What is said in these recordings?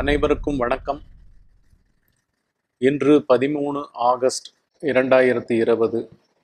அனைவருக்கும் வணக்கம் இன்று பதிமூணு ஆகஸ்ட் இரண்டாயிரத்தி இருபது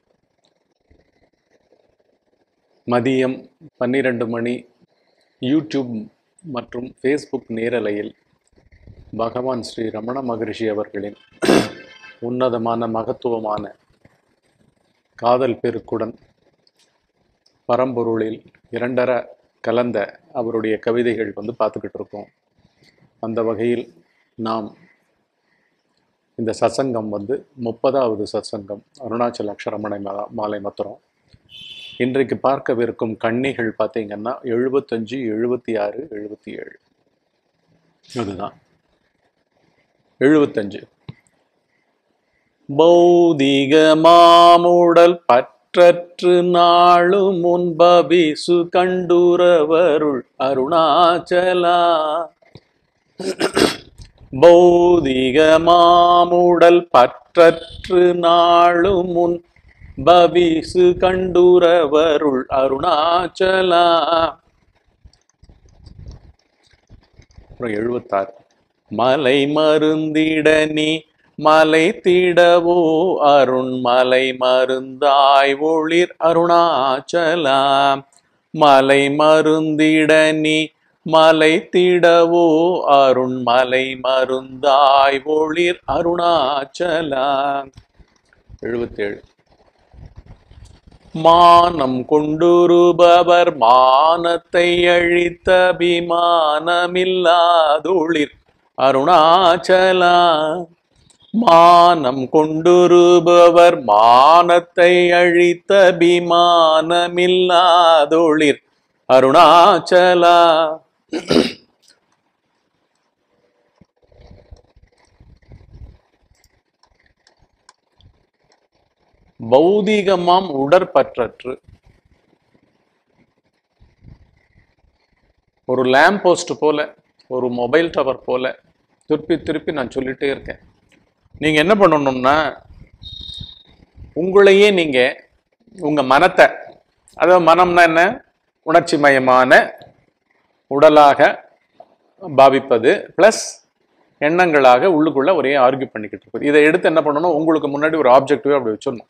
மதியம் பன்னிரண்டு மணி யூடியூப் மற்றும் ஃபேஸ்புக் நேரலையில் பகவான் ஸ்ரீ ரமண மகரிஷி அவர்களின் உன்னதமான மகத்துவமான காதல் பெருக்குடன் பரம்பொருளில் இரண்டர கலந்த அவருடைய கவிதைகள் வந்து பார்த்துக்கிட்டு இருக்கோம் அந்த வகையில் நாம் இந்த சத்சங்கம் வந்து முப்பதாவது சத்சங்கம் அருணாச்சல அக்ஷரமணை மா- மாலை மத்திரம் இன்றைக்கு பார்க்கவிருக்கும் கன்னிகள் பார்த்தீங்கன்னா எழுபத்தஞ்சு எழுபத்தி ஆறு எழுபத்தி ஏழு அதுதான் எழுபத்தஞ்சு பௌதிக மாமுடல் பற்றற்று நாளும் முன்பபிசு கண்டுரவருள் அருணாச்சலா பௌதிக மாமுடல் பற்றற்று நாளும் முன் பவிசு கண்டுரவருள் அருணாச்சலா அப்புறம் எழுபத்தாறு மலை மருந்திட நீ மலை திடவோ அருண் மலை மருந்தாய் ஒளிர் அருணாச்சலா மலை மருந்திட நீ மலை திடவோ அருண் மலை மருந்தாய் ஒளிர் அருணாச்சலா எழுபத்தேழு மானம் கொண்டுருபவர் மானத்தை அழித்த அபிமானமில்லாதொளிர் அருணாச்சலா மானம் கொண்டுருபவர் மானத்தை அழித்த அபிமானமில்லாதொளிர் அருணாச்சலா பௌதிகமாம் உடற்பற்றற்று ஒரு லேம்ப் போஸ்ட் போல ஒரு மொபைல் டவர் போல திருப்பி திருப்பி நான் சொல்லிட்டே இருக்கேன் நீங்க என்ன பண்ணணும்னா உங்களையே நீங்க உங்க மனத்தை அதாவது மனம்னா என்ன உணர்ச்சி மயமான உடலாக பாவிப்பது ப்ளஸ் எண்ணங்களாக உள்ளுக்குள்ள ஒரே ஆர்கியூ பண்ணிக்கிட்டு இருக்குது இதை எடுத்து என்ன பண்ணணும் உங்களுக்கு முன்னாடி ஒரு ஆப்ஜெக்டிவே அப்படி வச்சிடணும்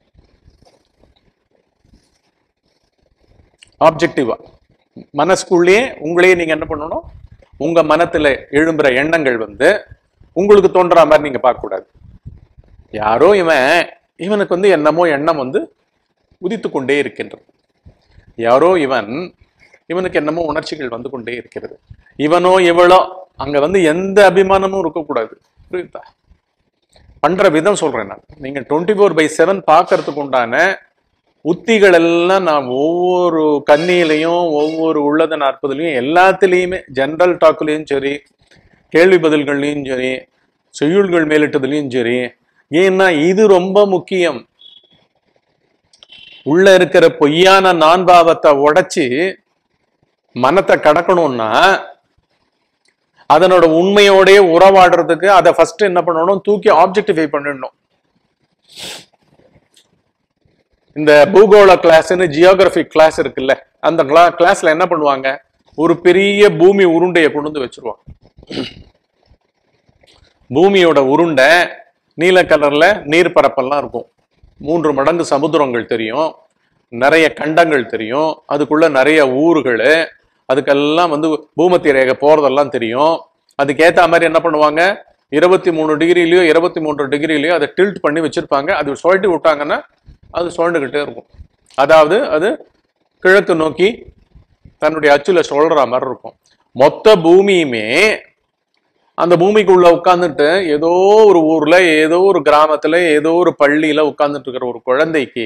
ஆப்ஜெக்டிவா மனசுக்குள்ளேயே உங்களையே நீங்க என்ன பண்ணணும் உங்க மனத்துல எழும்புற எண்ணங்கள் வந்து உங்களுக்கு தோன்ற மாதிரி நீங்க பார்க்க கூடாது யாரோ இவன் இவனுக்கு வந்து என்னமோ எண்ணம் வந்து உதித்து கொண்டே இருக்கின்றது யாரோ இவன் இவனுக்கு என்னமோ உணர்ச்சிகள் வந்து கொண்டே இருக்கிறது இவனோ இவளோ அங்க வந்து எந்த அபிமானமும் இருக்கக்கூடாது புரியுதா பண்ற விதம் சொல்றேன் நான் நீங்க டுவெண்ட்டி ஃபோர் பை செவன் பார்க்கறதுக்கு உண்டான உத்திகள் எல்லாம் நான் ஒவ்வொரு கண்ணியிலையும் ஒவ்வொரு உள்ளத நாற்பதுலையும் எல்லாத்துலேயுமே ஜென்ரல் டாக்லேயும் சரி கேள்வி பதில்கள்லையும் சரி செய்யுள்கள் மேலிட்டதுலையும் சரி ஏன்னா இது ரொம்ப முக்கியம் உள்ள இருக்கிற பொய்யான நான்பாவத்தை உடைச்சு மனத்தை கடக்கணும்னா அதனோட உண்மையோடயே உறவாடுறதுக்கு அதை ஃபர்ஸ்ட் என்ன பண்ணணும் தூக்கி ஆப்ஜெக்டிஃபை பண்ணிடணும் இந்த பூகோள கிளாஸ்னு ஜியோகிராஃபி கிளாஸ் இருக்குல்ல அந்த கிளா கிளாஸ்ல என்ன பண்ணுவாங்க ஒரு பெரிய பூமி உருண்டையை கொண்டு வந்து வச்சிருவாங்க பூமியோட உருண்டை நீல கலர்ல நீர் பரப்பெல்லாம் இருக்கும் மூன்று மடங்கு சமுத்திரங்கள் தெரியும் நிறைய கண்டங்கள் தெரியும் அதுக்குள்ள நிறைய ஊர்கள் அதுக்கெல்லாம் வந்து பூமத்திய ரேகை போறதெல்லாம் தெரியும் அதுக்கேத்த மாதிரி என்ன பண்ணுவாங்க இருபத்தி மூணு டிகிரிலயோ இருபத்தி மூன்று டிகிரிலயோ அதை டில்ட் பண்ணி வச்சிருப்பாங்க அது சுழட்டி விட்டாங்கன்னா அது சுழண்டுகிட்டே இருக்கும் அதாவது அது கிழக்கு நோக்கி தன்னுடைய அச்சுல சுழற மாதிரி இருக்கும் மொத்த பூமியுமே அந்த பூமிக்குள்ள உட்கார்ந்துட்டு ஏதோ ஒரு ஊர்ல ஏதோ ஒரு கிராமத்துல ஏதோ ஒரு பள்ளியில உட்கார்ந்துட்டு இருக்கிற ஒரு குழந்தைக்கு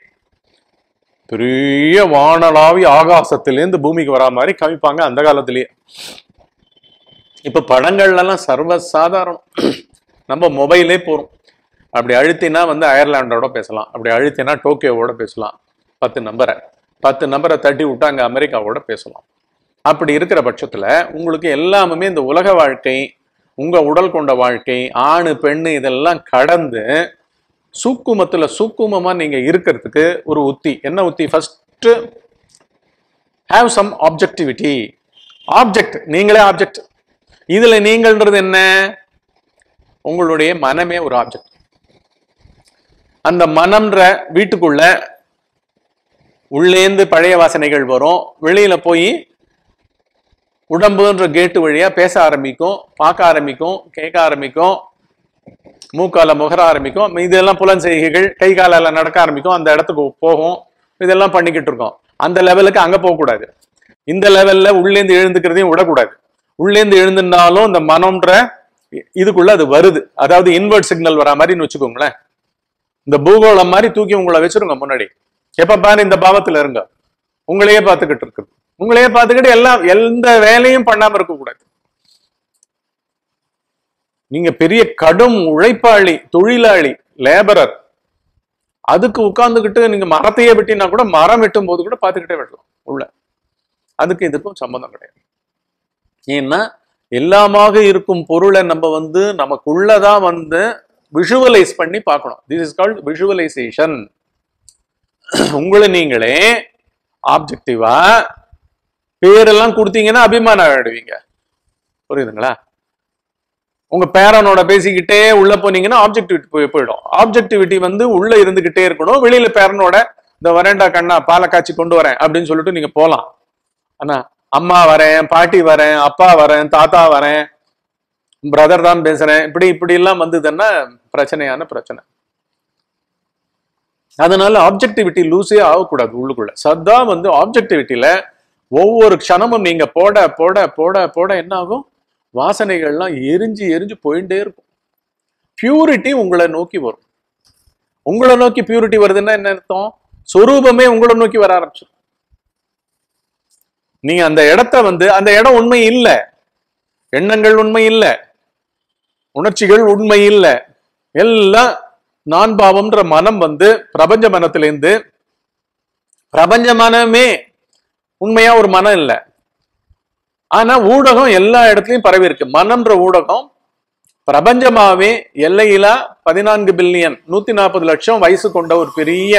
பெரிய வானளாவி ஆகாசத்திலேருந்து பூமிக்கு வரா மாதிரி காமிப்பாங்க அந்த காலத்திலேயே இப்ப படங்கள்ல எல்லாம் சர்வ சாதாரணம் நம்ம மொபைலே போறோம் அப்படி அழுத்தினா வந்து அயர்லாண்டோட பேசலாம் அப்படி அழுத்தினா டோக்கியோவோட பேசலாம் பத்து நம்பரை பத்து நம்பரை தட்டி விட்டு அங்க அமெரிக்காவோட பேசலாம் அப்படி இருக்கிற பட்சத்துல உங்களுக்கு எல்லாமே இந்த உலக வாழ்க்கை உங்க உடல் கொண்ட வாழ்க்கை ஆணு பெண்ணு இதெல்லாம் கடந்து சூக்குமத்துல சூக்குமமா நீங்க இருக்கிறதுக்கு ஒரு உத்தி என்ன உத்தி first have some objectivity object நீங்களே ஆப்ஜெக்ட் இதுல நீங்கள்ன்றது என்ன உங்களுடைய மனமே ஒரு ஆப்ஜெக்ட் அந்த மனம்ன்ற வீட்டுக்குள்ள உள்ளேந்து பழைய வாசனைகள் வரும் வெளியில போய் உடம்புன்ற கேட்டு வழியா பேச ஆரம்பிக்கும் பார்க்க ஆரம்பிக்கும் கேட்க ஆரம்பிக்கும் மூக்கால முகர ஆரம்பிக்கும் இதெல்லாம் புலன் செய்கைகள் கை காலால நடக்க ஆரம்பிக்கும் அந்த இடத்துக்கு போகும் இதெல்லாம் பண்ணிக்கிட்டு இருக்கோம் அந்த லெவலுக்கு அங்க போகக்கூடாது இந்த லெவல்ல உள்ளேந்து எழுந்துக்கிறதையும் விடக்கூடாது உள்ளேந்து எழுந்துனாலும் இந்த மனம்ன்ற இதுக்குள்ள அது வருது அதாவது இன்வெர்ட் சிக்னல் வரா மாதிரின்னு வச்சுக்கோங்களேன் இந்த பூகோளம் மாதிரி தூக்கி உங்களை வச்சிருங்க முன்னாடி எப்ப பாரு இந்த பாவத்துல இருங்க உங்களையே பார்த்துக்கிட்டு இருக்குது உங்களையே பார்த்துக்கிட்டு எல்லாம் எந்த வேலையும் பண்ணாம இருக்க கூடாது நீங்க பெரிய கடும் உழைப்பாளி தொழிலாளி லேபரர் அதுக்கு உட்கார்ந்துகிட்டு நீங்க மரத்தையே வெட்டினா கூட மரம் வெட்டும் போது கூட பார்த்துக்கிட்டே வெட்டலாம் உள்ள அதுக்கு இதுக்கும் சம்பந்தம் கிடையாது ஏன்னா எல்லாமாக இருக்கும் பொருளை நம்ம வந்து நமக்குள்ளதான் வந்து விஷுவலைஸ் பண்ணி பார்க்கணும் திஸ் இஸ் கால்ட் விஷுவலைசேஷன் உங்களை நீங்களே ஆப்ஜெக்டிவா பேரெல்லாம் கொடுத்தீங்கன்னா அபிமானம் ஆயிடுவீங்க புரியுதுங்களா உங்க பேரனோட பேசிக்கிட்டே உள்ள போனீங்கன்னா ஆப்ஜெக்டிவிட்டி போய் போயிடும் ஆப்ஜெக்டிவிட்டி வந்து உள்ள இருந்துகிட்டே இருக்கணும் வெளியில பேரனோட இந்த வரேன்டா கண்ணா பாலை காய்ச்சி கொண்டு வரேன் அப்படின்னு சொல்லிட்டு நீங்க போலாம் ஆனா அம்மா வரேன் பாட்டி வரேன் அப்பா வரேன் தாத்தா வரேன் பிரதர் தான் பேசுறேன் இப்படி இப்படி எல்லாம் வந்ததுன்னா பிரச்சனையான பிரச்சனை அதனால ஆப்ஜெக்டிவிட்டி லூஸே ஆகக்கூடாது உள்ளுக்குள்ள சதா வந்து ஆப்ஜெக்டிவிட்டியில ஒவ்வொரு க்ஷணமும் நீங்க போட போட போட போட என்ன ஆகும் வாசனைகள்லாம் எரிஞ்சு எரிஞ்சு போயிட்டே இருக்கும் பியூரிட்டி உங்களை நோக்கி வரும் உங்களை நோக்கி பியூரிட்டி வருதுன்னா என்ன அர்த்தம் சொரூபமே உங்களை நோக்கி வர ஆரம்பிச்சிடும் நீங்க அந்த இடத்த வந்து அந்த இடம் உண்மை இல்லை எண்ணங்கள் உண்மை இல்லை உணர்ச்சிகள் உண்மை இல்லை எல்லாம் நான் பாவம்ன்ற மனம் வந்து பிரபஞ்ச மனத்திலேருந்து பிரபஞ்ச மனமே உண்மையா ஒரு மனம் இல்லை ஆனா ஊடகம் எல்லா இடத்துலயும் பரவி இருக்கு மனம்ன்ற ஊடகம் பிரபஞ்சமாவே எல்லையிலா பதினான்கு பில்லியன் நூத்தி நாற்பது லட்சம் வயசு கொண்ட ஒரு பெரிய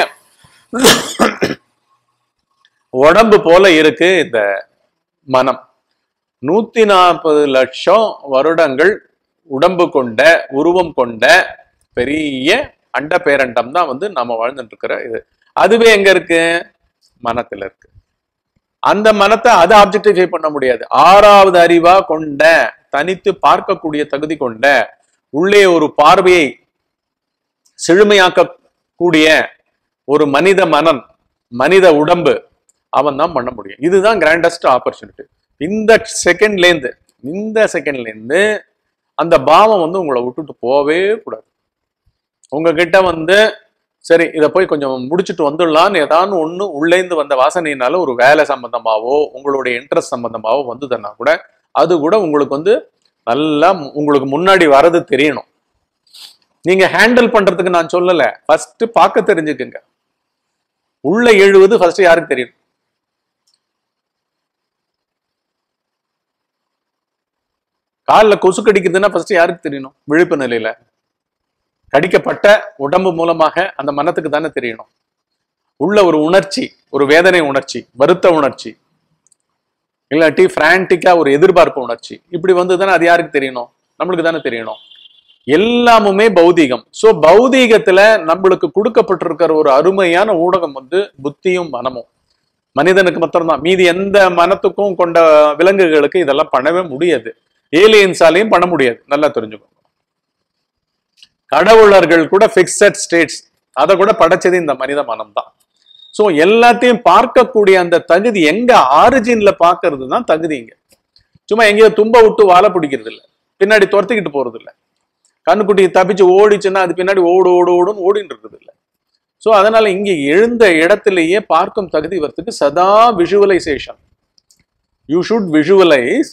உடம்பு போல இருக்கு இந்த மனம் நூத்தி நாற்பது லட்சம் வருடங்கள் உடம்பு கொண்ட உருவம் கொண்ட பெரிய அண்ட பேரண்டம் தான் வந்து நம்ம வாழ்ந்துட்டு இருக்கிற இது அதுவே எங்க இருக்கு மனத்துல இருக்கு அந்த மனத்தை அதை ஆப்ஜெக்டிஃபை பண்ண முடியாது ஆறாவது அறிவா கொண்ட தனித்து பார்க்கக்கூடிய தகுதி கொண்ட உள்ளே ஒரு பார்வையை செழுமையாக்க கூடிய ஒரு மனித மனம் மனித உடம்பு அவன் தான் பண்ண முடியும் இதுதான் கிராண்டஸ்ட் ஆப்பர்ச்சுனிட்டி இந்த செகண்ட்ல இருந்து இந்த செகண்ட்ல இருந்து அந்த பாவம் வந்து உங்களை விட்டுட்டு போவே கூடாது உங்ககிட்ட வந்து சரி இதை போய் கொஞ்சம் முடிச்சுட்டு வந்துடலான்னு ஏதாவது ஒண்ணு உள்ளேந்து வந்த வாசனையினால ஒரு வேலை சம்பந்தமாவோ உங்களுடைய இன்ட்ரெஸ்ட் சம்பந்தமாவோ வந்ததுன்னா கூட அது கூட உங்களுக்கு வந்து நல்லா உங்களுக்கு முன்னாடி வரது தெரியணும் நீங்க ஹேண்டில் பண்றதுக்கு நான் சொல்லல ஃபர்ஸ்ட் பார்க்க தெரிஞ்சுக்குங்க உள்ள எழுவது ஃபர்ஸ்ட் யாருக்கு தெரியும் காலில் கொசு கடிக்குதுன்னா ஃபர்ஸ்ட் யாருக்கு தெரியணும் விழிப்பு நிலையில கடிக்கப்பட்ட உடம்பு மூலமாக அந்த மனத்துக்கு தானே தெரியணும் உள்ள ஒரு உணர்ச்சி ஒரு வேதனை உணர்ச்சி வருத்த உணர்ச்சி இல்லாட்டி பிராண்டிக்கா ஒரு எதிர்பார்ப்பு உணர்ச்சி இப்படி வந்து தானே அது யாருக்கு தெரியணும் நம்மளுக்கு தானே தெரியணும் எல்லாமுமே பௌதீகம் சோ பௌதீகத்துல நம்மளுக்கு கொடுக்கப்பட்டிருக்கிற ஒரு அருமையான ஊடகம் வந்து புத்தியும் மனமும் மனிதனுக்கு மாத்திரம்தான் மீதி எந்த மனத்துக்கும் கொண்ட விலங்குகளுக்கு இதெல்லாம் பண்ணவே முடியாது ஏலியன்ஸாலையும் பண்ண முடியாது நல்லா தெரிஞ்சுக்கோங்க கடவுளர்கள் கூட பிக்சட் ஸ்டேட்ஸ் அதை கூட படைச்சது இந்த மனித மனம் தான் ஸோ எல்லாத்தையும் பார்க்கக்கூடிய அந்த தகுதி எங்க ஆரிஜின்ல பார்க்கறது தான் தகுதி இங்க சும்மா எங்கேயோ தும்ப விட்டு வாழை பிடிக்கிறது இல்லை பின்னாடி துரத்திக்கிட்டு போறது இல்லை கண்ணுக்குட்டி தப்பிச்சு ஓடிச்சுன்னா அது பின்னாடி ஓடு ஓடு ஓடுன்னு ஓடின்னு இருக்குது இல்லை ஸோ அதனால இங்க எழுந்த இடத்திலேயே பார்க்கும் தகுதி வரத்துக்கு சதா visualisation you should visualise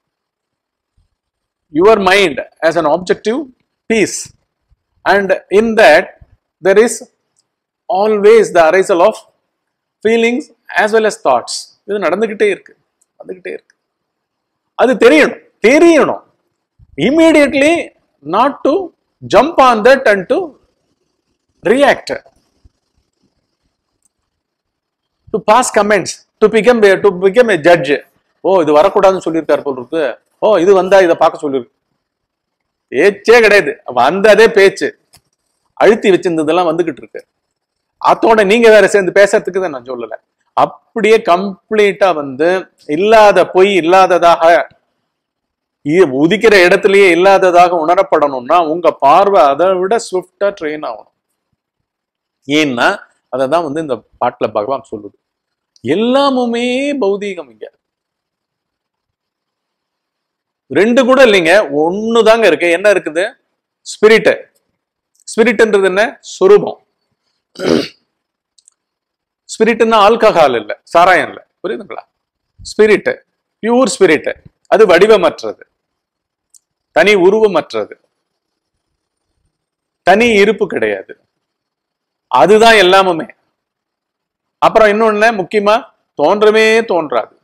your mind as an objective piece and in that there is always the arisal of feelings as well as thoughts இது நடந்துகிட்டே இருக்கு வந்துகிட்டே இருக்கு அது தெரியணும் தெரியணும் immediately not to jump on that and to react to pass comments to become a, to become a judge ஓ இது வரக்கூடாதுன்னு சொல்லியிருக்காரு போல் இருக்கு ஓ இது வந்தா இதை பார்க்க சொல்லிருக்கு பேச்சே கிடையாது வந்ததே பேச்சு அழுத்தி வச்சிருந்ததெல்லாம் வந்துகிட்டு இருக்கு அதோட நீங்க வேற சேர்ந்து பேசுறதுக்கு தான் நான் சொல்லல அப்படியே கம்ப்ளீட்டா வந்து இல்லாத பொய் இல்லாததாக இ- உதிக்கிற இடத்துலயே இல்லாததாக உணரப்படணும்னா உங்க பார்வை அதை விட ஸ்விஃப்டா ட்ரெயின் ஆகணும் ஏன்னா அதை தான் வந்து இந்த பாட்டுல பகவான் சொல்லுது எல்லாமுமே பௌதீகம் இங்க ரெண்டு கூட இல்லைங்க ஒண்ணு தாங்க இருக்கு என்ன இருக்குது ஸ்பிரிட் ஸ்பிரிட்ன்றது என்ன சுரூபம் ஸ்பிரிட்னா ஆல்கஹால் இல்ல சாராயம் இல்ல புரியுதுங்களா ஸ்பிரிட் பியூர் ஸ்பிரிட் அது வடிவமற்றது தனி உருவமற்றது தனி இருப்பு கிடையாது அதுதான் எல்லாமுமே அப்புறம் இன்னொன்னு முக்கியமா தோன்றவே தோன்றாது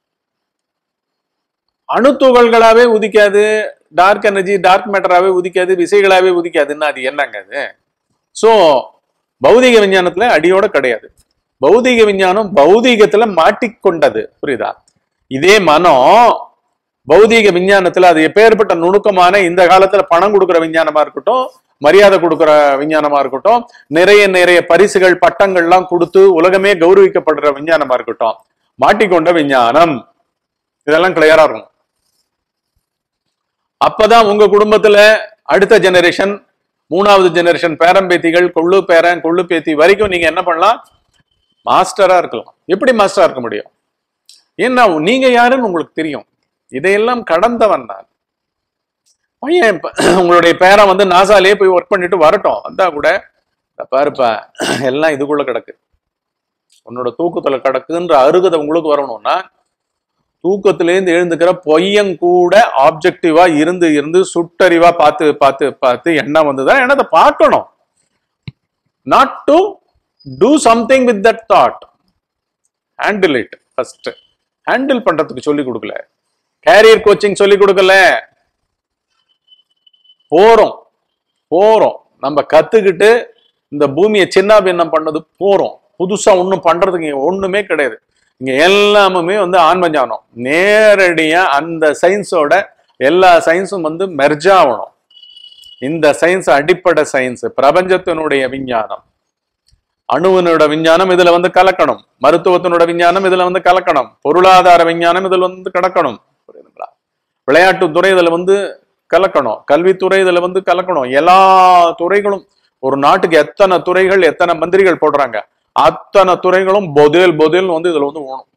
அணுத்துகள்களாவே உதிக்காது டார்க் எனர்ஜி டார்க் மேட்டராகவே உதிக்காது விசைகளாவே உதிக்காதுன்னா அது என்னங்க அது சோ பௌதிக விஞ்ஞானத்துல அடியோட கிடையாது பௌதிக விஞ்ஞானம் பௌதிகத்துல மாட்டிக்கொண்டது புரியுதா இதே மனம் பௌதிக விஞ்ஞானத்துல அது எப்பேற்பட்ட நுணுக்கமான இந்த காலத்துல பணம் கொடுக்குற விஞ்ஞானமா இருக்கட்டும் மரியாதை கொடுக்குற விஞ்ஞானமா இருக்கட்டும் நிறைய நிறைய பரிசுகள் பட்டங்கள்லாம் கொடுத்து உலகமே கௌரவிக்கப்படுற விஞ்ஞானமா இருக்கட்டும் மாட்டிக்கொண்ட விஞ்ஞானம் இதெல்லாம் கிளியரா இருக்கும் அப்பதான் உங்க குடும்பத்துல அடுத்த ஜெனரேஷன் மூணாவது ஜெனரேஷன் பேரம்பேத்திகள் கொள்ளு பேரன் கொள்ளு பேத்தி வரைக்கும் நீங்க என்ன பண்ணலாம் மாஸ்டரா இருக்கலாம் எப்படி மாஸ்டரா இருக்க முடியும் ஏன்னா நீங்க யாருன்னு உங்களுக்கு தெரியும் இதையெல்லாம் கடந்தவன் நான் பையன் இப்ப உங்களுடைய பேரன் வந்து நாசாலே போய் ஒர்க் பண்ணிட்டு வரட்டும் வந்தா கூட "இத பாருப்பா எல்லாம் இதுக்குள்ள கிடக்கு உன்னோட தூக்கத்துல கிடக்குன்ற அருகதை உங்களுக்கு வரணும்னா தூக்கத்திலேருந்து எழுந்துக்கிற பொய்யன் கூட ஆப்ஜெக்டிவா இருந்து இருந்து சுட்டறிவா பார்த்து பார்த்து பார்த்து எண்ணம் வந்துதான் எண்ணத்தை பார்க்கணும் not to do something with that thought handle it first handle பண்றதுக்கு சொல்லி கொடுக்கல கேரியர் கோச்சிங் சொல்லி கொடுக்கல போறோம் போறோம் நம்ம கத்துக்கிட்டு இந்த பூமியை சின்ன பின்னம் பண்ணது போறோம் புதுசா ஒண்ணும் பண்றதுக்கு இங்க ஒண்ணுமே கிடையாது இங்க எல்லாமுமே வந்து ஆன்மஞானம் நேரடியா அந்த சயின்ஸோட எல்லா சயின்ஸும் வந்து மெர்ஜ் ஆகணும் இந்த சயின்ஸ் அடிப்படை சயின்ஸ் பிரபஞ்சத்தினுடைய விஞ்ஞானம் அணுவினோட விஞ்ஞானம் இதுல வந்து கலக்கணும் மருத்துவத்தினோட விஞ்ஞானம் இதுல வந்து கலக்கணும் பொருளாதார விஞ்ஞானம் இதுல வந்து கிடக்கணும் புரியுதுங்களா விளையாட்டுத்துறை இதுல வந்து கலக்கணும் கல்வித்துறை இதுல வந்து கலக்கணும் எல்லா துறைகளும் ஒரு நாட்டுக்கு எத்தனை துறைகள் எத்தனை மந்திரிகள் போடுறாங்க அத்தனை துறைகளும் பொதில் பொதில் வந்து இதுல வந்து ஓணும்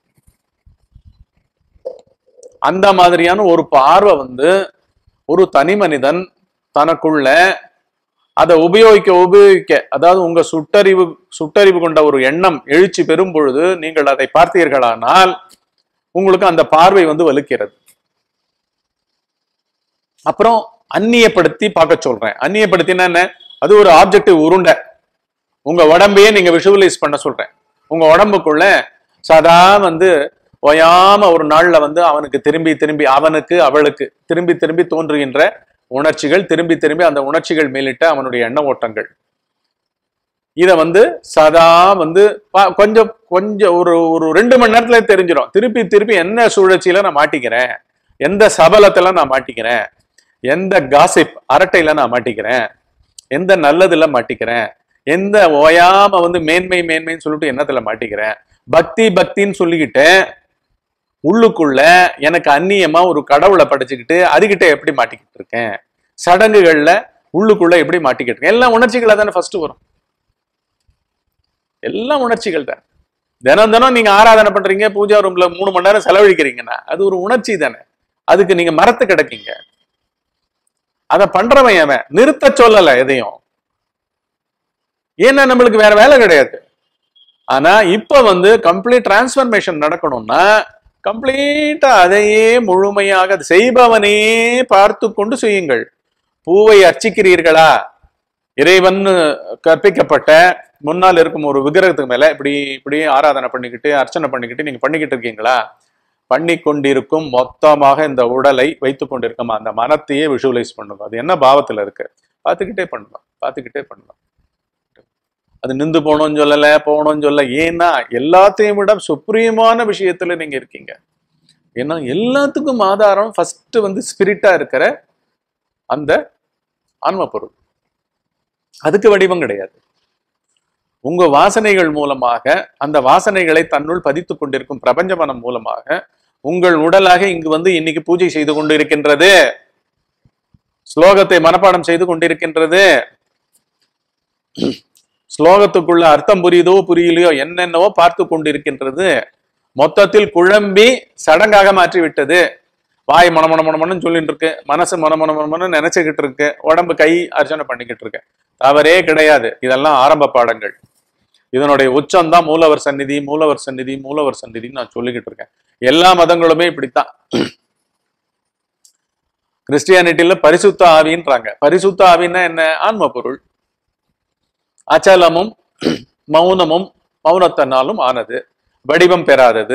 அந்த மாதிரியான ஒரு பார்வை வந்து ஒரு தனி மனிதன் தனக்குள்ள அதை உபயோகிக்க உபயோகிக்க அதாவது உங்க சுட்டறிவு சுட்டறிவு கொண்ட ஒரு எண்ணம் எழுச்சி பெறும் பொழுது நீங்கள் அதை பார்த்தீர்களானால் உங்களுக்கு அந்த பார்வை வந்து வலுக்கிறது அப்புறம் அந்நியப்படுத்தி பார்க்க சொல்றேன் அந்நியப்படுத்தினா என்ன அது ஒரு ஆப்ஜெக்டிவ் உருண்டை உங்க உடம்பையே நீங்க விஷுவலைஸ் பண்ண சொல்றேன் உங்க உடம்புக்குள்ள சதா வந்து ஓயாம ஒரு நாள்ல வந்து அவனுக்கு திரும்பி திரும்பி அவனுக்கு அவளுக்கு திரும்பி திரும்பி தோன்றுகின்ற உணர்ச்சிகள் திரும்பி திரும்பி அந்த உணர்ச்சிகள் மேலிட்ட அவனுடைய எண்ண ஓட்டங்கள் இத வந்து சதா வந்து பா- கொஞ்சம் கொஞ்சம் ஒரு ஒரு ரெண்டு மணி நேரத்துல தெரிஞ்சிடும் திருப்பி திருப்பி என்ன சுழற்சியில நான் மாட்டிக்கிறேன் எந்த சபலத்துல நான் மாட்டிக்கிறேன் எந்த காசிப் அரட்டையில நான் மாட்டிக்கிறேன் எந்த நல்லதுல மாட்டிக்கிறேன் எந்த ஓயாம வந்து மேன்மை மேன்மைன்னு சொல்லிட்டு எண்ணத்துல மாட்டிக்கிறேன் பக்தி பக்தின்னு சொல்லிக்கிட்டு உள்ளுக்குள்ள எனக்கு அந்நியமா ஒரு கடவுளை படைச்சுக்கிட்டு அதுகிட்ட எப்படி மாட்டிக்கிட்டு இருக்கேன் சடங்குகள்ல உள்ளுக்குள்ள எப்படி மாட்டிக்கிட்டு இருக்கேன் எல்லாம் உணர்ச்சிகளா தானே ஃபர்ஸ்ட் வரும் எல்லாம் உணர்ச்சிகள் தான் தினம் தினம் நீங்க ஆராதனை பண்றீங்க பூஜா ரூம்ல மூணு மணி நேரம் செலவழிக்கிறீங்கன்னா அது ஒரு உணர்ச்சி தானே அதுக்கு நீங்க மரத்து கிடக்கீங்க அத பண்றவன் அவன் நிறுத்த சொல்லல எதையும் ஏன்னா நம்மளுக்கு வேற வேலை கிடையாது ஆனா இப்ப வந்து கம்ப்ளீட் டிரான்ஸ்ஃபர்மேஷன் நடக்கணும்னா கம்ப்ளீட்டா அதையே முழுமையாக செய்பவனே பார்த்து கொண்டு செய்யுங்கள் பூவை அர்ச்சிக்கிறீர்களா இறைவன் கற்பிக்கப்பட்ட முன்னால் இருக்கும் ஒரு விக்கிரகத்துக்கு மேல இப்படி இப்படி ஆராதனை பண்ணிக்கிட்டு அர்ச்சனை பண்ணிக்கிட்டு நீங்க பண்ணிக்கிட்டு இருக்கீங்களா பண்ணி கொண்டிருக்கும் மொத்தமாக இந்த உடலை வைத்துக் கொண்டிருக்கும் அந்த மனத்தையே விஷுவலைஸ் பண்ணுங்க அது என்ன பாவத்துல இருக்கு பார்த்துக்கிட்டே பண்ணலாம் பார்த்துக்கிட்டே பண்ணலாம் அது நின்று போகணும்னு சொல்லல போகணும்னு சொல்ல ஏன்னா எல்லாத்தையும் விட சுப்ரீமான விஷயத்துல நீங்க இருக்கீங்க ஏன்னா எல்லாத்துக்கும் ஆதாரம் ஃபர்ஸ்ட் வந்து ஸ்பிரிட்டா இருக்கிற அந்த ஆன்ம பொருள் அதுக்கு வடிவம் கிடையாது உங்க வாசனைகள் மூலமாக அந்த வாசனைகளை தன்னுள் பதித்துக் கொண்டிருக்கும் பிரபஞ்ச மனம் மூலமாக உங்கள் உடலாக இங்கு வந்து இன்னைக்கு பூஜை செய்து கொண்டிருக்கின்றது ஸ்லோகத்தை மனப்பாடம் செய்து கொண்டிருக்கின்றது ஸ்லோகத்துக்குள்ள அர்த்தம் புரியுதோ புரியலையோ என்னென்னவோ பார்த்து கொண்டிருக்கின்றது மொத்தத்தில் குழம்பி சடங்காக மாற்றி விட்டது வாய் மன மன மனமனு சொல்லிட்டு இருக்கு மனசு மன மன மனமனு நினைச்சுக்கிட்டு இருக்கு உடம்பு கை அர்ச்சனை பண்ணிக்கிட்டு இருக்கு தவறே கிடையாது இதெல்லாம் ஆரம்ப பாடங்கள் இதனுடைய உச்சம் தான் மூலவர் சந்நிதி மூலவர் சந்நிதி மூலவர் சந்நிதின்னு நான் சொல்லிக்கிட்டு இருக்கேன் எல்லா மதங்களுமே இப்படித்தான் கிறிஸ்டியானிட்டியில பரிசுத்த ஆவின்றாங்க பரிசுத்த ஆவின்னா என்ன ஆன்ம பொருள் அச்சலமும் மௌனமும் மௌனத்தனாலும் ஆனது வடிவம் பெறாதது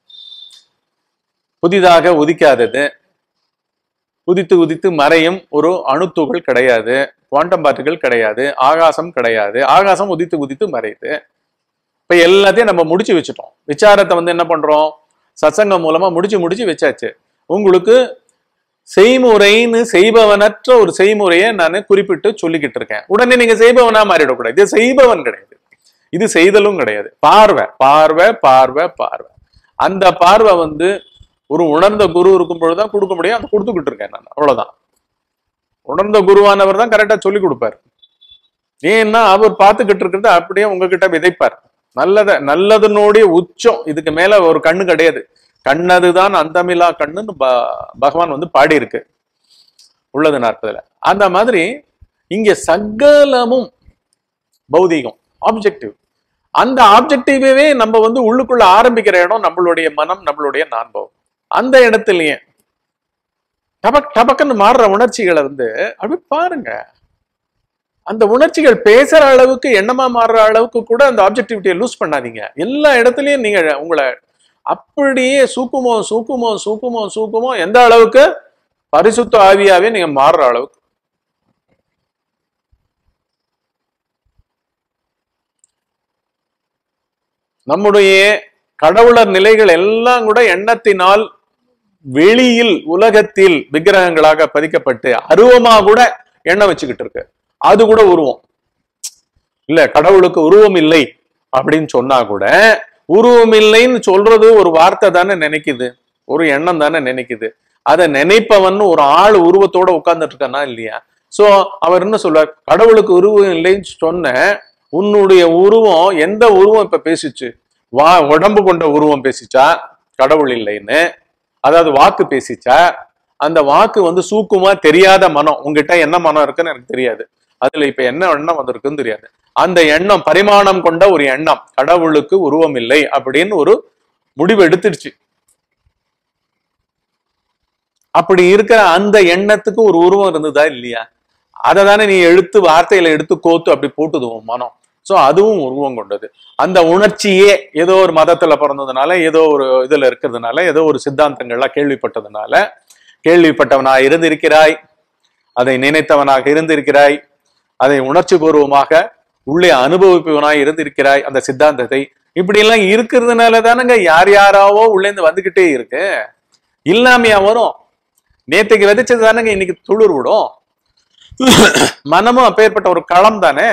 புதிதாக உதிக்காதது உதித்து உதித்து மறையும் ஒரு அணுத்துகள் கிடையாது குவாண்டம் பார்ட்டிகள் கிடையாது ஆகாசம் கிடையாது ஆகாசம் உதித்து உதித்து மறையுது இப்ப எல்லாத்தையும் நம்ம முடிச்சு வச்சுட்டோம் விசாரத்தை வந்து என்ன பண்றோம் சத்சங்கம் மூலமா முடிச்சு முடிச்சு வச்சாச்சு உங்களுக்கு செய்முறைன்னு செய்பவனற்ற ஒரு செய்முறையை நான் குறிப்பிட்டு சொல்லிக்கிட்டு இருக்கேன் உடனே நீங்க செய்பவனா மாறிடக்கூடாது இது செய்பவன் கிடையாது இது செய்தலும் கிடையாது பார்வை பார்வை பார்வை பார்வை அந்த பார்வை வந்து ஒரு உணர்ந்த குரு இருக்கும் பொழுதுதான் கொடுக்க முடியும் அதை கொடுத்துக்கிட்டு இருக்கேன் நான் அவ்வளவுதான் உணர்ந்த குருவானவர் தான் கரெக்டா சொல்லி கொடுப்பார் ஏன்னா அவர் பார்த்துக்கிட்டு இருக்கிறத அப்படியே உங்ககிட்ட விதைப்பார் நல்லத நல்லதுனுடைய உச்சம் இதுக்கு மேல ஒரு கண்ணு கிடையாது கண்ணதுதான் அந்தமில்லா கண்ணுன்னு ப- பகவான் வந்து பாடி இருக்கு உள்ளது நாற்பதுல அந்த மாதிரி இங்க சகலமும் பௌதீகம் ஆப்ஜெக்டிவ் அந்த ஆப்ஜெக்டிவே நம்ம வந்து உள்ளுக்குள்ள ஆரம்பிக்கிற இடம் நம்மளுடைய மனம் நம்மளுடைய நான்பவம் அந்த இடத்துலயே டபக் டபக்குன்னு மாறுற உணர்ச்சிகளை வந்து அப்படி பாருங்க அந்த உணர்ச்சிகள் பேசுற அளவுக்கு எண்ணமா மாறுற அளவுக்கு கூட அந்த ஆப்ஜெக்டிவிட்டியை லூஸ் பண்ணாதீங்க எல்லா இடத்துலயும் நீங்க உங்களை அப்படியே சூக்குமோ சூக்குமோ சூக்குமோ சூக்குமோ எந்த அளவுக்கு பரிசுத்த ஆவியாவே நீங்க மாறுற அளவுக்கு நம்முடைய கடவுளர் நிலைகள் எல்லாம் கூட எண்ணத்தினால் வெளியில் உலகத்தில் விக்கிரகங்களாக பதிக்கப்பட்டு அருவமா கூட எண்ணம் வச்சுக்கிட்டு இருக்கு அது கூட உருவம் இல்ல கடவுளுக்கு உருவம் இல்லை அப்படின்னு சொன்னா கூட உருவம் இல்லைன்னு சொல்றது ஒரு வார்த்தை தானே நினைக்குது ஒரு எண்ணம் தானே நினைக்குது அதை நினைப்பவன் ஒரு ஆள் உருவத்தோட உட்கார்ந்துட்டு இருக்கானா இல்லையா சோ அவர் என்ன சொல்றார் கடவுளுக்கு உருவம் இல்லைன்னு சொன்ன உன்னுடைய உருவம் எந்த உருவம் இப்ப பேசிச்சு வா உடம்பு கொண்ட உருவம் பேசிச்சா கடவுள் இல்லைன்னு அதாவது வாக்கு பேசிச்சா அந்த வாக்கு வந்து சூக்குமா தெரியாத மனம் உங்ககிட்ட என்ன மனம் இருக்குன்னு எனக்கு தெரியாது அதுல இப்ப என்ன எண்ணம் வந்திருக்குன்னு தெரியாது அந்த எண்ணம் பரிமாணம் கொண்ட ஒரு எண்ணம் கடவுளுக்கு உருவம் இல்லை அப்படின்னு ஒரு முடிவு எடுத்துடுச்சு அப்படி இருக்கிற அந்த எண்ணத்துக்கு ஒரு உருவம் இருந்ததா இல்லையா அதை தானே நீ எடுத்து வார்த்தையில எடுத்து கோத்து அப்படி போட்டுது உன் மனம் சோ அதுவும் உருவம் கொண்டது அந்த உணர்ச்சியே ஏதோ ஒரு மதத்துல பிறந்ததுனால ஏதோ ஒரு இதுல இருக்கிறதுனால ஏதோ ஒரு சித்தாந்தங்கள்லாம் கேள்விப்பட்டதுனால கேள்விப்பட்டவனாக இருந்திருக்கிறாய் அதை நினைத்தவனாக இருந்திருக்கிறாய் அதை உணர்ச்சி பூர்வமாக உள்ளே அனுபவிப்பவனாய் இருந்திருக்கிறாய் அந்த சித்தாந்தத்தை இப்படி எல்லாம் இருக்கிறதுனால தானங்க யார் யாராவோ உள்ளேந்து வந்துகிட்டே இருக்கு இல்லாமையா வரும் நேத்துக்கு விதைச்சது தானங்க இன்னைக்கு துளிர் விடும் மனமும் அப்பேற்பட்ட ஒரு களம் தானே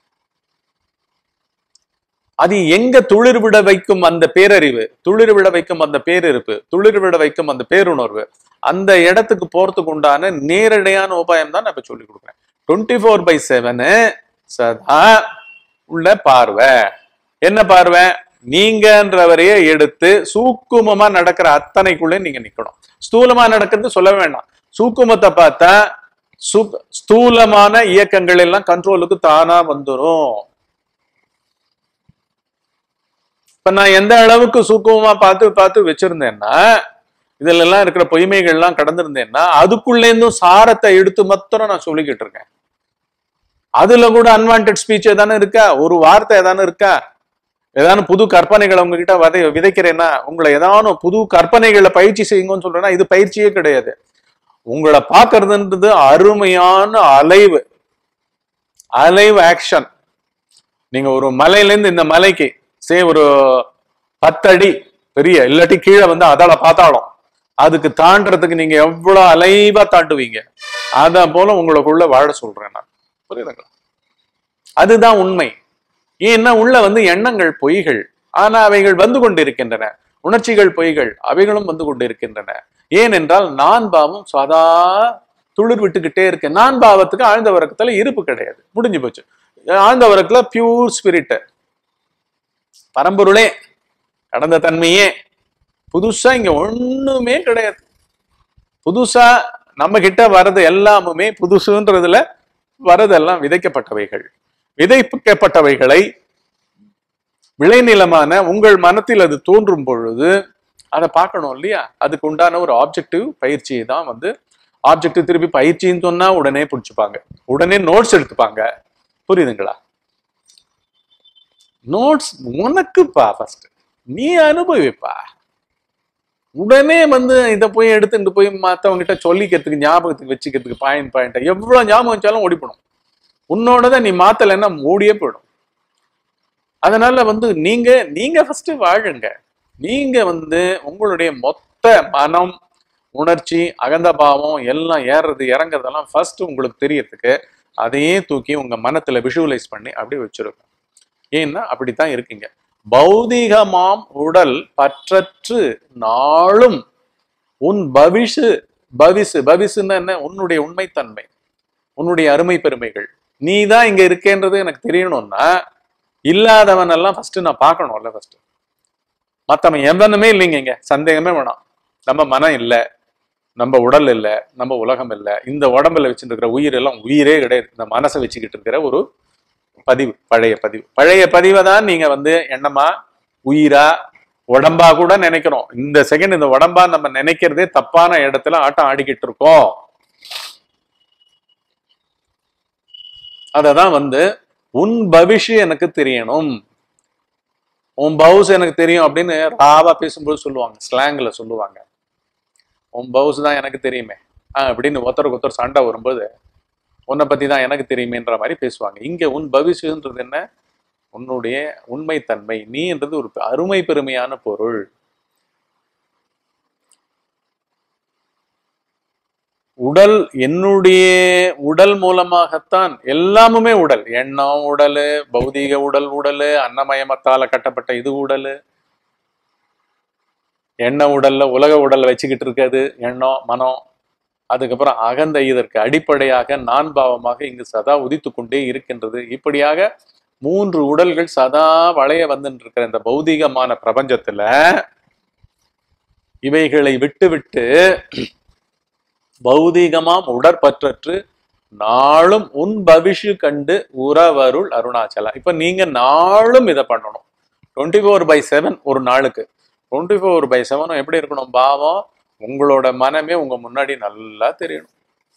அது எங்க துளிர் விட வைக்கும் அந்த பேரறிவு துளிர் விட வைக்கும் அந்த பேரிருப்பு துளிர் விட வைக்கும் அந்த பேருணர்வு அந்த இடத்துக்கு போறதுக்கு உண்டான நேரடியான உபாயம் தான் நான் இப்ப சொல்லி கொடுக்குறேன் டுவெண்ட்டி ஃபோர் பை செவனு சதா உள்ள பார்வை என்ன பார்வை நீங்கன்றவரையே எடுத்து சூக்குமமா நடக்கிற அத்தனைக்குள்ளே நீங்க நிக்கணும் ஸ்தூலமா நடக்கிறது சொல்ல வேண்டாம் சூக்குமத்தை பார்த்தா சு- ஸ்தூலமான இயக்கங்கள் எல்லாம் கண்ட்ரோலுக்கு தானா வந்துரும் இப்ப நான் எந்த அளவுக்கு சூக்குமமா பார்த்து பார்த்து வச்சிருந்தேன்னா இதுல எல்லாம் இருக்கிற பொய்மைகள்லாம் கடந்திருந்தேன்னா அதுக்குள்ள இருந்தும் சாரத்தை எடுத்து மாத்திரம் நான் சொல்லிக்கிட்டு இருக்கேன் அதுல கூட அன்வான்ட் ஸ்பீச் ஏதானு இருக்கா ஒரு வார்த்தை ஏதானு இருக்கா ஏதானு புது கற்பனைகளை உங்ககிட்ட விதை விதைக்கிறேன்னா உங்களை ஏதானு புது கற்பனைகளை பயிற்சி செய்யுங்கன்னு சொல்றேன்னா இது பயிற்சியே கிடையாது உங்களை பார்க்கறதுன்றது அருமையான அலைவு அலைவ் ஆக்ஷன் நீங்க ஒரு மலையில இருந்து இந்த மலைக்கு சே ஒரு பத்தடி பெரிய இல்லாட்டி கீழே வந்து அதால பார்த்தாலும் அதுக்கு தாண்டறதுக்கு நீங்க எவ்வளவு அலைவா தாண்டுவீங்க அத போல உங்களுக்குள்ள வாழ சொல்றேன் நான் புரியுதுங்களா அதுதான் உண்மை ஏன்னா உள்ள வந்து எண்ணங்கள் பொய்கள் ஆனா அவைகள் வந்து கொண்டிருக்கின்றன உணர்ச்சிகள் பொய்கள் அவைகளும் வந்து கொண்டிருக்கின்றன ஏனென்றால் நான் பாவம் சதா துளிர் விட்டுக்கிட்டே இருக்கு நான் பாவத்துக்கு ஆழ்ந்த வரக்கத்துல இருப்பு கிடையாது முடிஞ்சு போச்சு ஆழ்ந்த வரக்கத்துல பியூர் ஸ்பிரிட் பரம்பொருளே கடந்த தன்மையே புதுசா இங்க ஒண்ணுமே கிடையாது புதுசா நம்ம கிட்ட வர்றது எல்லாமுமே புதுசுன்றதுல வரதெல்லாம் விதைக்கப்பட்டவைகள் விதைக்கப்பட்டவைகளை விளைநிலமான உங்கள் மனத்தில் அது தோன்றும் பொழுது அதை பார்க்கணும் இல்லையா அதுக்கு உண்டான ஒரு ஆப்ஜெக்டிவ் பயிற்சி தான் வந்து ஆப்ஜெக்டிவ் திருப்பி பயிற்சின்னு சொன்னா உடனே பிடிச்சுப்பாங்க உடனே நோட்ஸ் எடுத்துப்பாங்க புரியுதுங்களா நோட்ஸ் உனக்குப்பா ஃபர்ஸ்ட் நீ அனுபவிப்பா உடனே வந்து இதை போய் எடுத்துட்டு போய் மத்தவங்க கிட்ட சொல்லிக்கிறதுக்கு ஞாபகத்துக்கு வச்சுக்கிறதுக்கு பாயிண்ட் பாயிண்ட் எவ்வளவு ஞாபகம் வச்சாலும் ஓடிப்படும் உன்னோடத நீ மாத்தலைன்னா மூடியே போயிடும் அதனால வந்து நீங்க நீங்க ஃபர்ஸ்ட் வாழுங்க நீங்க வந்து உங்களுடைய மொத்த மனம் உணர்ச்சி அகந்த பாவம் எல்லாம் ஏறுறது இறங்குறதெல்லாம் ஃபர்ஸ்ட் உங்களுக்கு தெரியறதுக்கு அதையே தூக்கி உங்க மனத்துல விஷுவலைஸ் பண்ணி அப்படியே வச்சிருங்க ஏன்னா அப்படித்தான் இருக்கீங்க பௌதிகமாம் உடல் பற்றற்று நாளும் உன் பவிஷு பவிசு பவிசுன்னா என்ன உன்னுடைய உண்மைத்தன்மை உன்னுடைய அருமை பெருமைகள் நீ தான் இங்க இருக்கேன்றது எனக்கு தெரியணும்னா இல்லாதவன் எல்லாம் ஃபர்ஸ்ட் நான் பார்க்கணும்ல ஃபர்ஸ்ட் மத்தவன் எவனுமே இல்லைங்க இங்க சந்தேகமே வேணாம் நம்ம மனம் இல்லை நம்ம உடல் இல்லை நம்ம உலகம் இல்லை இந்த உடம்புல வச்சுட்டு இருக்கிற உயிர் எல்லாம் உயிரே கிடையாது இந்த மனசை வச்சுக்கிட்டு இருக்கிற ஒரு பதிவு பழைய பதிவு பழைய பதிவை தான் நீங்க வந்து எண்ணமா உயிரா உடம்பா கூட நினைக்கிறோம் இந்த செகண்ட் இந்த உடம்பா நம்ம நினைக்கிறதே தப்பான இடத்துல ஆட்டம் ஆடிக்கிட்டு இருக்கோம் அததான் வந்து உன் பவிஷு எனக்கு தெரியணும் உன் பவுஸ் எனக்கு தெரியும் அப்படின்னு ராவா பேசும்போது சொல்லுவாங்க ஸ்லாங்ல சொல்லுவாங்க உன் பவுஸ் தான் எனக்கு தெரியுமே ஆஹ் அப்படின்னு ஒருத்தருக்கு ஒருத்தர் சண்டை வரும்போது உன்னை பத்தி தான் எனக்கு தெரியுமேன்ற மாதிரி பேசுவாங்க இங்க உன் பவிஷுன்றது என்ன உன்னுடைய உண்மைத்தன்மை நீன்றது ஒரு அருமை பெருமையான பொருள் உடல் என்னுடைய உடல் மூலமாகத்தான் எல்லாமுமே உடல் எண்ணம் உடல் பௌதீக உடல் உடல் அன்னமயமத்தால கட்டப்பட்ட இது உடல் எண்ண உடல்ல உலக உடல் வச்சுக்கிட்டு இருக்கிறது எண்ணம் மனம் அதுக்கப்புறம் அகந்த இதற்கு அடிப்படையாக நான் பாவமாக இங்கு சதா உதித்து கொண்டே இருக்கின்றது இப்படியாக மூன்று உடல்கள் சதா வளைய வந்துட்டு இருக்கிற இந்த பௌதீகமான பிரபஞ்சத்துல இவைகளை விட்டு விட்டு பௌதீகமாம் உடற்பற்றற்று நாளும் உன் பவிஷு கண்டு உறவருள் அருணாச்சலா இப்ப நீங்க நாளும் இதை பண்ணணும் டுவெண்ட்டி ஃபோர் பை செவன் ஒரு நாளுக்கு டுவெண்ட்டி ஃபோர் பை செவனும் எப்படி இருக்கணும் பாவம் உங்களோட மனமே உங்க முன்னாடி நல்லா தெரியணும்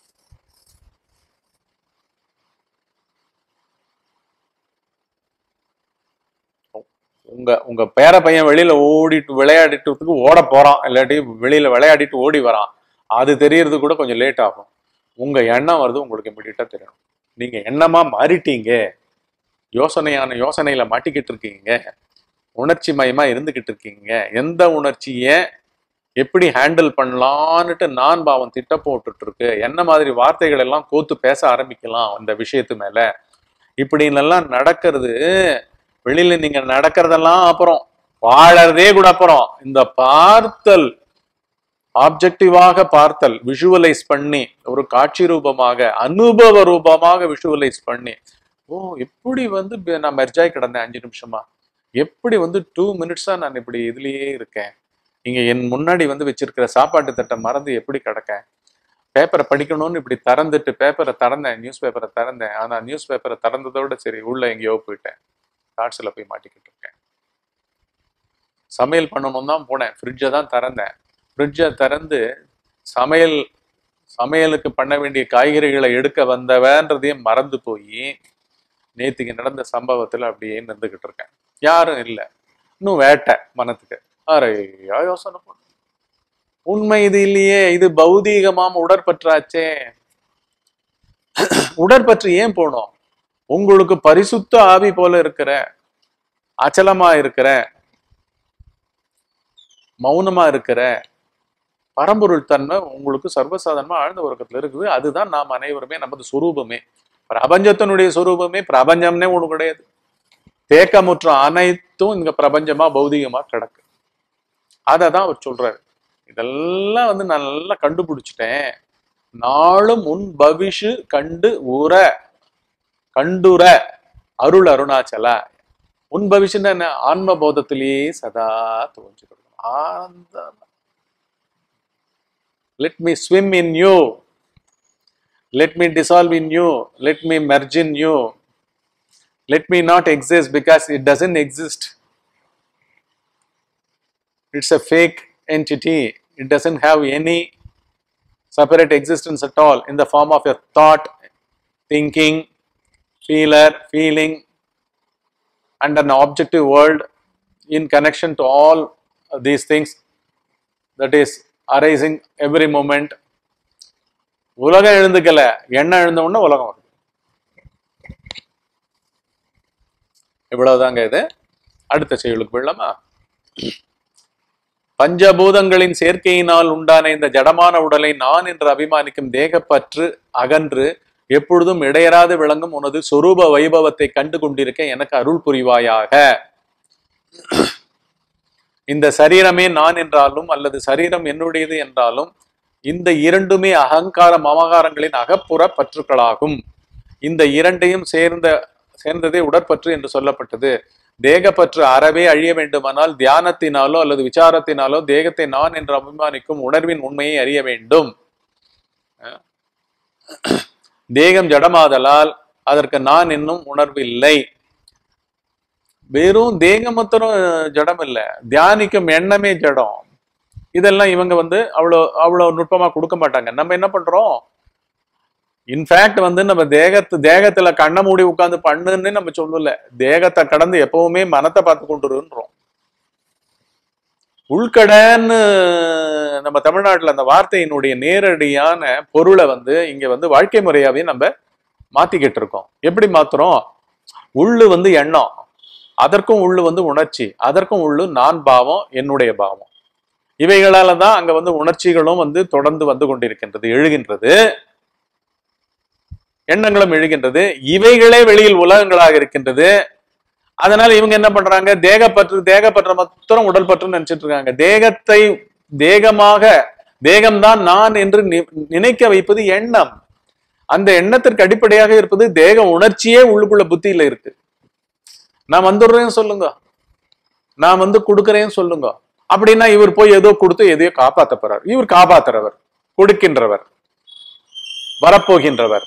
உங்க உங்க பேர பையன் வெளியில ஓடிட்டு விளையாடிட்டு ஓட போறான் இல்லாட்டி வெளியில விளையாடிட்டு ஓடி வரான் அது தெரியறது கூட கொஞ்சம் லேட் ஆகும் உங்க எண்ணம் வருது உங்களுக்கு இமிடியட்டா தெரியணும் நீங்க எண்ணமா மாறிட்டீங்க யோசனையான யோசனையில மாட்டிக்கிட்டு இருக்கீங்க உணர்ச்சி மயமா இருந்துகிட்டு இருக்கீங்க எந்த உணர்ச்சிய எப்படி ஹேண்டில் பண்ணலான்னுட்டு நான் பாவம் திட்ட போட்டுட்டு இருக்கு என்ன மாதிரி வார்த்தைகள் எல்லாம் கோத்து பேச ஆரம்பிக்கலாம் அந்த விஷயத்து மேல இப்படின்னு எல்லாம் நடக்கிறது வெளியில நீங்க நடக்கிறதெல்லாம் அப்புறம் வாழறதே கூட அப்புறம் இந்த பார்த்தல் ஆப்ஜெக்டிவாக பார்த்தல் விஷுவலைஸ் பண்ணி ஒரு காட்சி ரூபமாக அனுபவ ரூபமாக விஷுவலைஸ் பண்ணி ஓ எப்படி வந்து ப- நான் மெர்ஜாய் கிடந்தேன் அஞ்சு நிமிஷமா எப்படி வந்து டூ மினிட்ஸா நான் இப்படி இதுலயே இருக்கேன் இங்க என் முன்னாடி வந்து வச்சிருக்கிற சாப்பாட்டு தட்டை மறந்து எப்படி கிடக்கேன் பேப்பரை படிக்கணும்னு இப்படி திறந்துட்டு பேப்பரை திறந்தேன் நியூஸ் பேப்பரை திறந்தேன் ஆனா நியூஸ் பேப்பரை திறந்ததோட சரி உள்ள எங்கேயோ போயிட்டேன் காட்சியில் போய் மாட்டிக்கிட்டு இருக்கேன் சமையல் பண்ணணும் தான் போனேன் ஃப்ரிட்ஜை தான் திறந்தேன் ஃப்ரிட்ஜை திறந்து சமையல் சமையலுக்கு பண்ண வேண்டிய காய்கறிகளை எடுக்க வந்தவன்றதையும் மறந்து போய் நேத்திக்கு நடந்த சம்பவத்துல அப்படியே நின்றுகிட்டு இருக்கேன் யாரும் இல்லை இன்னும் வேட்டை மனத்துக்கு அரையா யோசனை பண்ணு உண்மை இது இல்லையே இது பௌதீகமாம் உடற்பற்றாச்சே உடற்பற்று ஏன் போனோம் உங்களுக்கு பரிசுத்த ஆவி போல இருக்கிற அச்சலமா இருக்கிற மௌனமா இருக்கிற பரம்பொருள் தன்மை உங்களுக்கு சர்வசாதாரணமா ஆழ்ந்த உறக்கத்துல இருக்குது அதுதான் நாம் அனைவருமே நமது சுரூபமே பிரபஞ்சத்தினுடைய சுரூபமே பிரபஞ்சம்னே ஒண்ணு கிடையாது தேக்கமுற்ற அனைத்தும் இங்க பிரபஞ்சமா பௌதிகமா கிடக்கு அதை தான் அவர் சொல்றாரு இதெல்லாம் வந்து நான் நல்லா கண்டுபிடிச்சிட்டேன் நாளும் உன் பவிஷு கண்டு உற கண்டுற அருள் அருணாச்சல உன் பவிஷுன்னா என்ன ஆன்ம போதத்திலேயே சதா தோன்றிக்கொள்ளணும் ஆனந்த let me swim in you let me dissolve in you let me merge in you let me not exist because it doesn't exist it's a fake entity it doesn't have any separate existence at all in the form of a thought thinking feeler feeling and an objective world in connection to all these things that is arising every moment உலகம் எழுந்துக்கல எண்ணம் எழுந்த உடனே உலகம் வருது இவ்வளவுதாங்க இது அடுத்த செயலுக்கு போயிடலாமா பஞ்சபூதங்களின் சேர்க்கையினால் உண்டான இந்த ஜடமான உடலை நான் என்று அபிமானிக்கும் தேகப்பற்று அகன்று எப்பொழுதும் இடையராது விளங்கும் உனது சொரூப வைபவத்தை கண்டு கொண்டிருக்க எனக்கு அருள் புரிவாயாக இந்த சரீரமே நான் என்றாலும் அல்லது சரீரம் என்னுடையது என்றாலும் இந்த இரண்டுமே அகங்கார மமகாரங்களின் அகப்புற பற்றுக்களாகும் இந்த இரண்டையும் சேர்ந்த சேர்ந்ததே உடற்பற்று என்று சொல்லப்பட்டது தேகப்பற்று அறவே அழிய வேண்டுமானால் தியானத்தினாலோ அல்லது விசாரத்தினாலோ தேகத்தை நான் என்று அபிமானிக்கும் உணர்வின் உண்மையை அறிய வேண்டும் தேகம் ஜடமாதலால் அதற்கு நான் என்னும் உணர்வில்லை வெறும் தேகம் மாத்திரம் ஜடம் இல்லை தியானிக்கும் எண்ணமே ஜடம் இதெல்லாம் இவங்க வந்து அவ்வளோ அவ்வளோ நுட்பமா கொடுக்க மாட்டாங்க நம்ம என்ன பண்றோம் இன்ஃபேக்ட் வந்து நம்ம தேகத்து தேகத்துல கண்ணை மூடி உட்காந்து பண்ணுன்னு நம்ம சொல்லல தேகத்தை கடந்து எப்பவுமே மனத்தை பார்த்து கொண்டுருன்றோம் உள்கடன்னு நம்ம தமிழ்நாட்டுல அந்த வார்த்தையினுடைய நேரடியான பொருளை வந்து இங்க வந்து வாழ்க்கை முறையாவே நம்ம மாத்திக்கிட்டு இருக்கோம் எப்படி மாத்துறோம் உள்ளு வந்து எண்ணம் அதற்கும் உள்ளு வந்து உணர்ச்சி அதற்கும் உள்ளு நான் பாவம் என்னுடைய பாவம் இவைகளால தான் அங்க வந்து உணர்ச்சிகளும் வந்து தொடர்ந்து வந்து கொண்டிருக்கின்றது எழுகின்றது எண்ணங்களும் எழுகின்றது இவைகளே வெளியில் உலகங்களாக இருக்கின்றது அதனால இவங்க என்ன பண்றாங்க தேகப்பற்று தேகப்பற்ற மாத்திரம் உடல் பற்று நினைச்சிட்டு இருக்காங்க தேகத்தை தேகமாக தேகம்தான் நான் என்று நி- நினைக்க வைப்பது எண்ணம் அந்த எண்ணத்திற்கு அடிப்படையாக இருப்பது தேக உணர்ச்சியே உள்ளுக்குள்ள புத்தியில இருக்கு நான் வந்துடுறேன்னு சொல்லுங்க நான் வந்து கொடுக்கறேன்னு சொல்லுங்க அப்படின்னா இவர் போய் ஏதோ கொடுத்து எதையோ காப்பாத்த போறார் இவர் காப்பாத்துறவர் கொடுக்கின்றவர் வரப்போகின்றவர்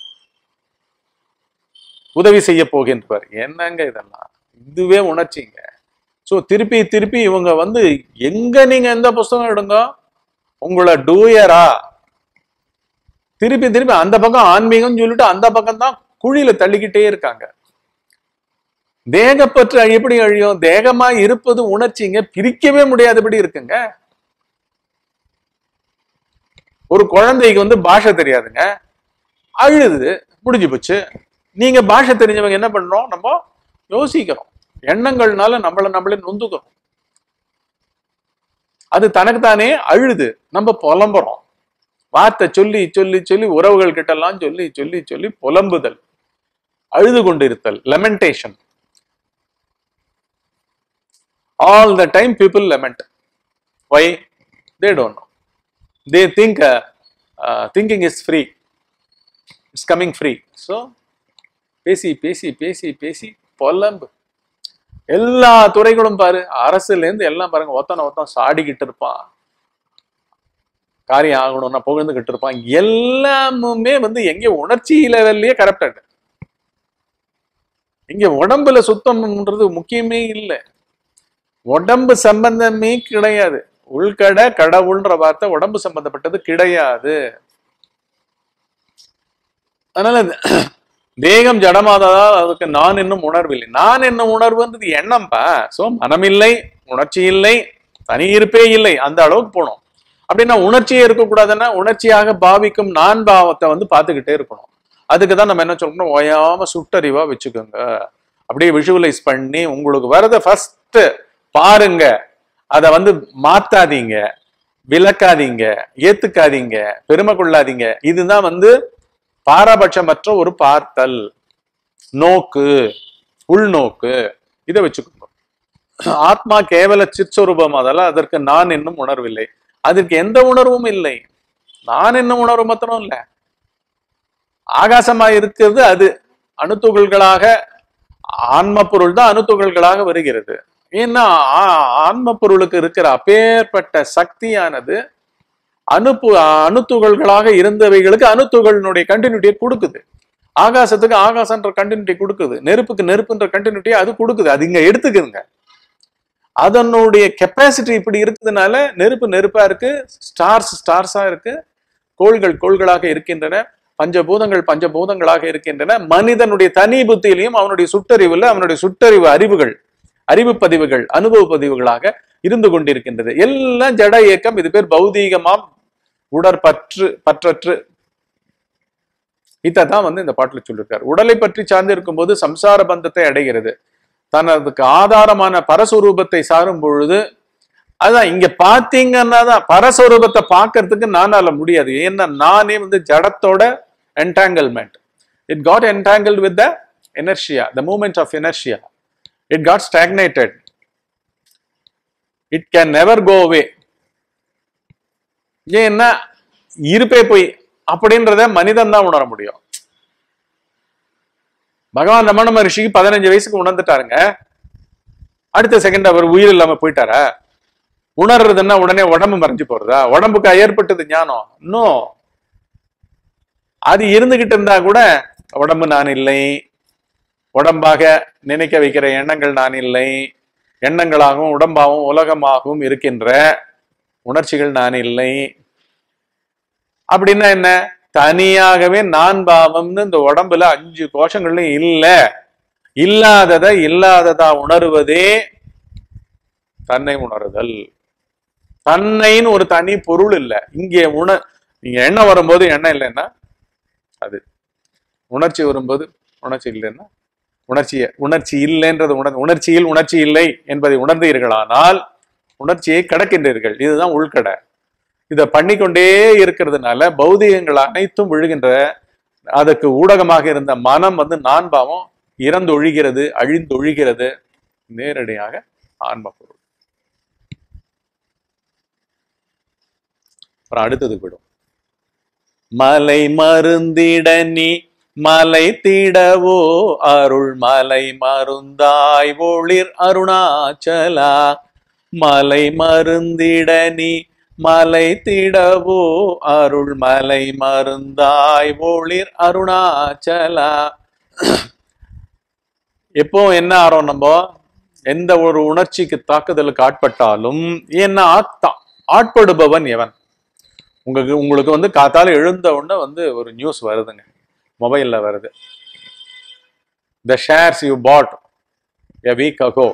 உதவி செய்ய போகின்றவர் என்னங்க இதெல்லாம் இதுவே உணர்ச்சிங்க சோ திருப்பி திருப்பி இவங்க வந்து எங்க நீங்க எந்த புஸ்தகம் எடுங்க உங்களை டூயரா திருப்பி திருப்பி அந்த பக்கம் ஆன்மீகம் சொல்லிட்டு அந்த பக்கம் தான் குழியில தள்ளிக்கிட்டே இருக்காங்க தேகப்பற்று எப்படி அழியும் தேகமா இருப்பது உணர்ச்சிங்க பிரிக்கவே முடியாதபடி இருக்குங்க ஒரு குழந்தைக்கு வந்து பாஷை தெரியாதுங்க அழுது முடிஞ்சு போச்சு நீங்க பாஷை தெரிஞ்சவங்க என்ன பண்றோம் நம்ம யோசிக்கிறோம் எண்ணங்கள்னால நம்மள நம்மளே நொந்துக்கிறோம் அது தனக்குத்தானே அழுது நம்ம புலம்புறோம் வார்த்தை சொல்லி சொல்லி சொல்லி உறவுகள் கிட்ட எல்லாம் சொல்லி சொல்லி சொல்லி புலம்புதல் அழுது கொண்டிருத்தல் லெமெண்டேஷன் all the time people lament why they don't know they think uh, uh, thinking is free it's coming free so பேசி பேசி பேசி பேசி பொலம்பு எல்லா துறைகளும் பாரு அரசுல இருந்து எல்லாம் பாருங்க ஒத்தனை ஒத்தன் சாடிக்கிட்டு இருப்பான் காரியம் ஆகணும்னா புகழ்ந்துகிட்டு இருப்பான் எல்லாமுமே வந்து எங்க உணர்ச்சி லெவல்லயே கரெக்டட் இங்க உடம்புல சுத்தம்ன்றது முக்கியமே இல்லை உடம்பு சம்பந்தமே கிடையாது உள்கட கடவுள்ன்ற வார்த்தை உடம்பு சம்பந்தப்பட்டது கிடையாது அதனால தேகம் ஜடமாததால் அதுக்கு நான் என்னும் உணர்வில்லை நான் என்னும் உணர்வுன்றது எண்ணம்பா சோ மனமில்லை உணர்ச்சி இல்லை தனி இருப்பே இல்லை அந்த அளவுக்கு போகணும் அப்படின்னா உணர்ச்சியே இருக்கக்கூடாதுன்னா உணர்ச்சியாக பாவிக்கும் நான் பாவத்தை வந்து பார்த்துக்கிட்டே இருக்கணும் அதுக்கு தான் நம்ம என்ன சொல்லணும் ஓயாம சுட்டறிவா வச்சுக்கோங்க அப்படியே விஷுவலைஸ் பண்ணி உங்களுக்கு வரத ஃபர்ஸ்ட் பாருங்க அதை வந்து மாத்தாதீங்க விளக்காதீங்க ஏத்துக்காதீங்க பெருமை கொள்ளாதீங்க இதுதான் வந்து பாரபட்சமற்ற ஒரு பார்த்தல் நோக்கு உள்நோக்கு இதை வச்சுக்கோங்க ஆத்மா கேவல சிற்சொரூபம் அதெல்லாம் அதற்கு நான் இன்னும் உணர்வில்லை அதற்கு எந்த உணர்வும் இல்லை நான் என்ன உணர்வு மாத்திரம் இல்லை ஆகாசமா இருக்கிறது அது அணுத்துகள்களாக ஆன்ம பொருள் தான் அணுத்துகள்களாக வருகிறது ஏன்னா ஆ- ஆன்ம பொருளுக்கு இருக்கிற அப்பேற்பட்ட சக்தியானது அணுப்பு அணுத்துகள்களாக இருந்தவைகளுக்கு அணுத்துகளினுடைய கண்டினியூட்டியை கொடுக்குது ஆகாசத்துக்கு ஆகாசன்ற கண்டினியூட்டி கொடுக்குது நெருப்புக்கு நெருப்புன்ற கண்டினியூட்டி அது கொடுக்குது அது இங்க எடுத்துக்குதுங்க அதனுடைய கெப்பாசிட்டி இப்படி இருக்குதுனால நெருப்பு நெருப்பா இருக்கு ஸ்டார்ஸ் ஸ்டார்ஸா இருக்கு கோள்கள் கோள்களாக இருக்கின்றன பஞ்சபூதங்கள் பஞ்சபூதங்களாக இருக்கின்றன மனிதனுடைய தனி புத்தியிலையும் அவனுடைய சுட்டறிவுல அவனுடைய சுட்டறிவு அறிவுகள் அறிவு பதிவுகள் அனுபவ பதிவுகளாக இருந்து கொண்டிருக்கின்றது எல்லாம் ஜட இயக்கம் இது பேர் பௌதீகமாம் உடற்பற்று பற்றற்று இதான் வந்து இந்த பாட்டுல சொல்லியிருக்காரு உடலை பற்றி சார்ந்து இருக்கும்போது சம்சார பந்தத்தை அடைகிறது தனதுக்கு ஆதாரமான பரஸ்வரூபத்தை சாரும் பொழுது அதான் இங்க பாத்தீங்கன்னா தான் பரஸ்வரூபத்தை பார்க்கறதுக்கு நானால முடியாது ஏன்னா நானே வந்து ஜடத்தோட entanglement it got entangle with the inertia the moment of inertia it got stagnated it can never go away ஏன்னா இருப்பே போய் அப்படின்றத மனிதன் தான் உணர முடியும் பகவான் ரமண மகர்ஷிக்கு பதினஞ்சு வயசுக்கு உணர்ந்துட்டாருங்க அடுத்த செகண்ட் அவர் உயிர் இல்லாம போயிட்டாரா உணர்றதுன்னா உடனே உடம்பு மறைஞ்சு போறதா உடம்புக்கு ஏற்பட்டது ஞானம் இன்னும் அது இருந்துகிட்டு இருந்தா கூட உடம்பு நான் இல்லை உடம்பாக நினைக்க வைக்கிற எண்ணங்கள் நான் இல்லை எண்ணங்களாகவும் உடம்பாகவும் உலகமாகவும் இருக்கின்ற உணர்ச்சிகள் நான் இல்லை அப்படின்னா என்ன தனியாகவே நான் பாவம்னு இந்த உடம்புல அஞ்சு கோஷங்கள்ல இல்ல இல்லாதத இல்லாததா உணர்வதே தன்னை உணருதல் தன்னைன்னு ஒரு தனி பொருள் இல்ல இங்கே உண நீங்க எண்ணம் வரும்போது எண்ணம் இல்லைன்னா அது உணர்ச்சி வரும்போது உணர்ச்சி இல்லைன்னா உணர்ச்சிய உணர்ச்சி இல்லைன்றது உணர் உணர்ச்சியில் உணர்ச்சி இல்லை என்பதை உணர்ந்தீர்களானால் உணர்ச்சியை கடக்கின்றீர்கள் இதுதான் உள்கடை இதை பண்ணிக்கொண்டே இருக்கிறதுனால பௌதிகங்கள் அனைத்தும் விழுகின்ற அதற்கு ஊடகமாக இருந்த மனம் வந்து நான் பாவம் இறந்தொழிகிறது அழிந்தொழிகிறது நேரடியாக ஆன்ம பொருள் அப்புறம் அடுத்தது விடும் மலை மருந்திட நீ மலை திடவோ அருள் மலை மருந்தாய் ஒளிர் அருணாச்சலா மலை மருந்திட நீ மலை திடவோ அருள் மலை மருந்தாய் ஒளிர் அருணாச்சலா எப்போ என்ன ஆறோம் நம்ம எந்த ஒரு உணர்ச்சிக்கு தாக்குதலுக்கு ஆட்பட்டாலும் ஏன்னா ஆத்தா ஆட்படுபவன் எவன் உங்களுக்கு உங்களுக்கு வந்து காத்தால எழுந்த உடனே வந்து ஒரு நியூஸ் வருதுங்க மொபைல்ல வருது the shares you bought a week ago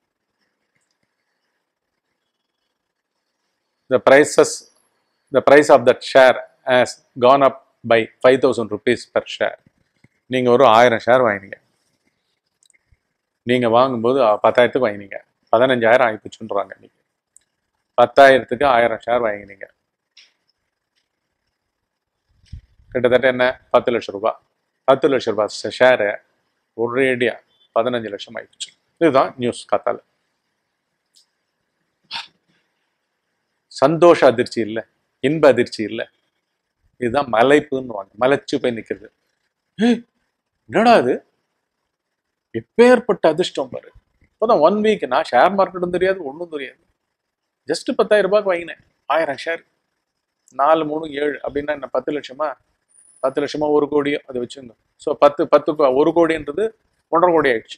the prices the price of that share has gone up by 5000 rupees per share நீங்க ஒரு ஆயிரம் ஷேர் வாங்கினீங்க நீங்க வாங்கும்போது அஹ், பத்தாயிரத்துக்கு வாங்கினீங்க பதினஞ்சாயிரம் ஆகிப்போச்சுன்றாங்க நீங்க பத்தாயிரத்துக்கு ஆயிரம் ஷேர் வாங்கினீங்க கிட்டத்தட்ட என்ன பத்து லட்சம் ரூபாய் பத்து லட்சம் ரூபாய் ஷேரு ஒரேடியா பதினஞ்சு லட்சம் ஆயிடுச்சு இதுதான் நியூஸ் காத்தால சந்தோஷ அதிர்ச்சி இல்லை இன்ப அதிர்ச்சி இல்லை இதுதான் மலைப்புன்னு மலைச்சு போய் நிக்கிறது ஏய், என்னடா இது எப்பேற்பட்ட அதிர்ஷ்டம் பாரு இப்போதான் ஒன் வீக் நான் ஷேர் மார்க்கெட்டும் தெரியாது ஒன்றும் தெரியாது ஜஸ்ட் பத்தாயிரம் ரூபாய்க்கு வாங்கினேன் ஆயிரம் ஷேர் நாலு மூணு ஏழு அப்படின்னா என்ன பத்து லட்சமா பத்து லட்சமா ஒரு கோடியோ அதை வச்சுங்க ஸோ பத்து பத்து கோ- ஒரு கோடின்றது ஒன்றரை கோடி ஆயிடுச்சு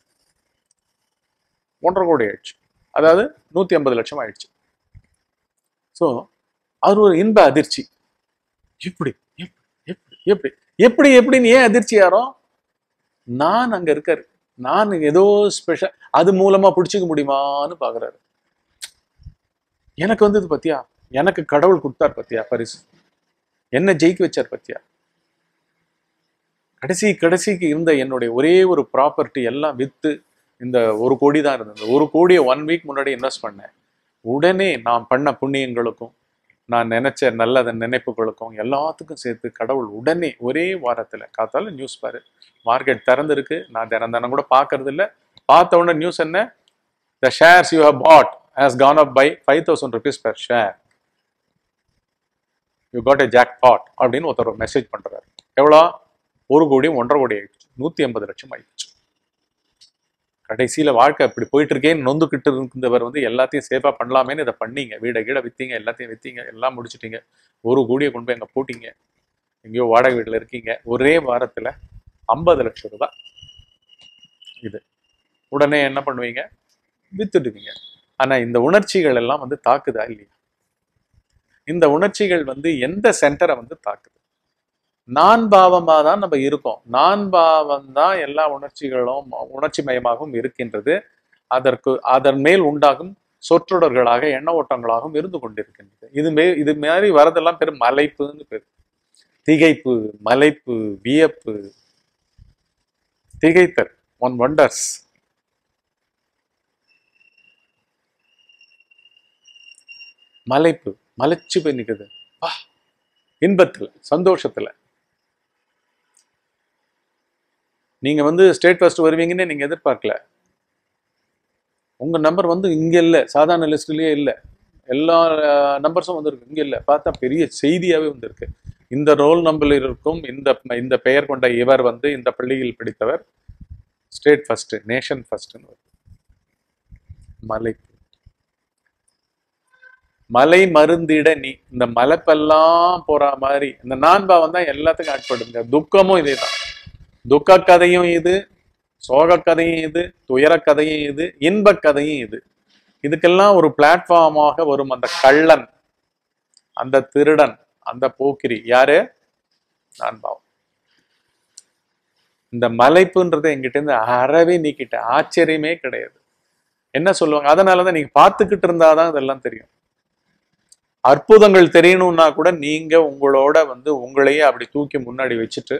ஒன்றரை கோடி ஆயிடுச்சு அதாவது நூத்தி ஐம்பது லட்சம் ஆயிடுச்சு ஸோ அது ஒரு இன்ப அதிர்ச்சி எப்படி எப்படி எப்படி எப்படி எப்படி எப்படின்னு ஏன் அதிர்ச்சி யாரும் நான் அங்க இருக்காரு நான் ஏதோ ஸ்பெஷல் அது மூலமா பிடிச்சிக்க முடியுமான்னு பாக்குறாரு எனக்கு வந்தது பத்தியா எனக்கு கடவுள் கொடுத்தார் பத்தியா பரிசு என்ன ஜெயிக்க வச்சார் பத்தியா கடைசி கடைசிக்கு இருந்த என்னுடைய ஒரே ஒரு ப்ராப்பர்ட்டி எல்லாம் வித்து இந்த ஒரு கோடி தான் இருந்தது ஒரு கோடியை ஒன் வீக் முன்னாடி இன்வெஸ்ட் பண்ணேன் உடனே நான் பண்ண புண்ணியங்களுக்கும் நான் நினைச்ச நல்லத நினைப்புகளுக்கும் எல்லாத்துக்கும் சேர்த்து கடவுள் உடனே ஒரே வாரத்துல காத்தால நியூஸ் பாரு மார்க்கெட் திறந்திருக்கு நான் தினம் தினம் கூட பார்க்கறது இல்ல பார்த்த உடனே நியூஸ் என்ன the shares you have bought has gone up by five thousand rupees per share you got a jackpot அப்படின்னு ஒருத்தர் மெசேஜ் பண்றாரு எவ்வளோ ஒரு கோடி ஒன்றரை கோடி ஆயிடுச்சு நூத்தி ஐம்பது லட்சம் ஆயிடுச்சு கடைசியில வாழ்க்கை இப்படி போயிட்டு இருக்கேன்னு நொந்துக்கிட்டு இருந்தவர் வந்து எல்லாத்தையும் சேஃபா பண்ணலாமேன்னு இதை பண்ணீங்க வீடை கீழே வித்தீங்க எல்லாத்தையும் வித்தீங்க எல்லாம் முடிச்சிட்டீங்க ஒரு கோடியை கொண்டு போய் அங்க போட்டீங்க எங்கேயோ வாடகை வீட்டுல இருக்கீங்க ஒரே வாரத்துல ஐம்பது லட்சம் ரூபாய் இது உடனே என்ன பண்ணுவீங்க வித்துடுவீங்க ஆனா இந்த உணர்ச்சிகள் எல்லாம் வந்து தாக்குதா இல்லையா இந்த உணர்ச்சிகள் வந்து எந்த சென்டரை வந்து தாக்குது நான் பாவமா தான் நம்ம இருக்கோம் நான் பாவம் தான் எல்லா உணர்ச்சிகளும் உணர்ச்சி மயமாகவும் இருக்கின்றது அதற்கு அதன் மேல் உண்டாகும் சொற்றொடர்களாக எண்ண ஓட்டங்களாகவும் இருந்து கொண்டிருக்கின்றது இது மே இது மாதிரி வரதெல்லாம் பெரும் மலைப்புன்னு பேர் திகைப்பு மலைப்பு வியப்பு திகைத்தல் ஒன் ஒண்டர்ஸ் மலைப்பு மலைச்சு போய் நிக்குது வா இன்பத்துல சந்தோஷத்துல நீங்க வந்து ஸ்டேட் ஃபர்ஸ்ட் வருவீங்கன்னு நீங்க எதிர்பார்க்கல உங்க நம்பர் வந்து இங்க இல்ல சாதாரண லிஸ்ட்லயே இல்ல எல்லா நம்பர்ஸும் வந்திருக்கு இங்க இல்ல பார்த்தா பெரிய செய்தியாவே வந்திருக்கு இந்த ரோல் நம்பர் இருக்கும் இந்த இந்த பெயர் கொண்ட இவர் வந்து இந்த பள்ளியில் படித்தவர் ஸ்டேட் ஃபர்ஸ்ட் நேஷன் ஃபர்ஸ்ட்னு மலைப்பு மலை மருந்திட நீ இந்த மலைப்பெல்லாம் போற மாதிரி இந்த நான்பாவம் தான் எல்லாத்துக்கும் ஆட்படுங்க துக்கமும் இதே தான் துக்க கதையும் இது சோக கதையும் இது துயர கதையும் இது இன்ப கதையும் இது இதுக்கெல்லாம் ஒரு பிளாட்ஃபார்மாக வரும் அந்த கள்ளன் அந்த திருடன் அந்த போக்கிரி யாரு நான்பாவம் இந்த மலைப்புன்றதை எங்கிட்ட இருந்து அறவே நீக்கிட்டேன் ஆச்சரியமே கிடையாது என்ன சொல்லுவாங்க அதனாலதான் நீங்க பார்த்துக்கிட்டு இருந்தாதான் இதெல்லாம் தெரியும் அற்புதங்கள் தெரியணும்னா கூட நீங்க உங்களோட வந்து உங்களையே அப்படி தூக்கி முன்னாடி வச்சுட்டு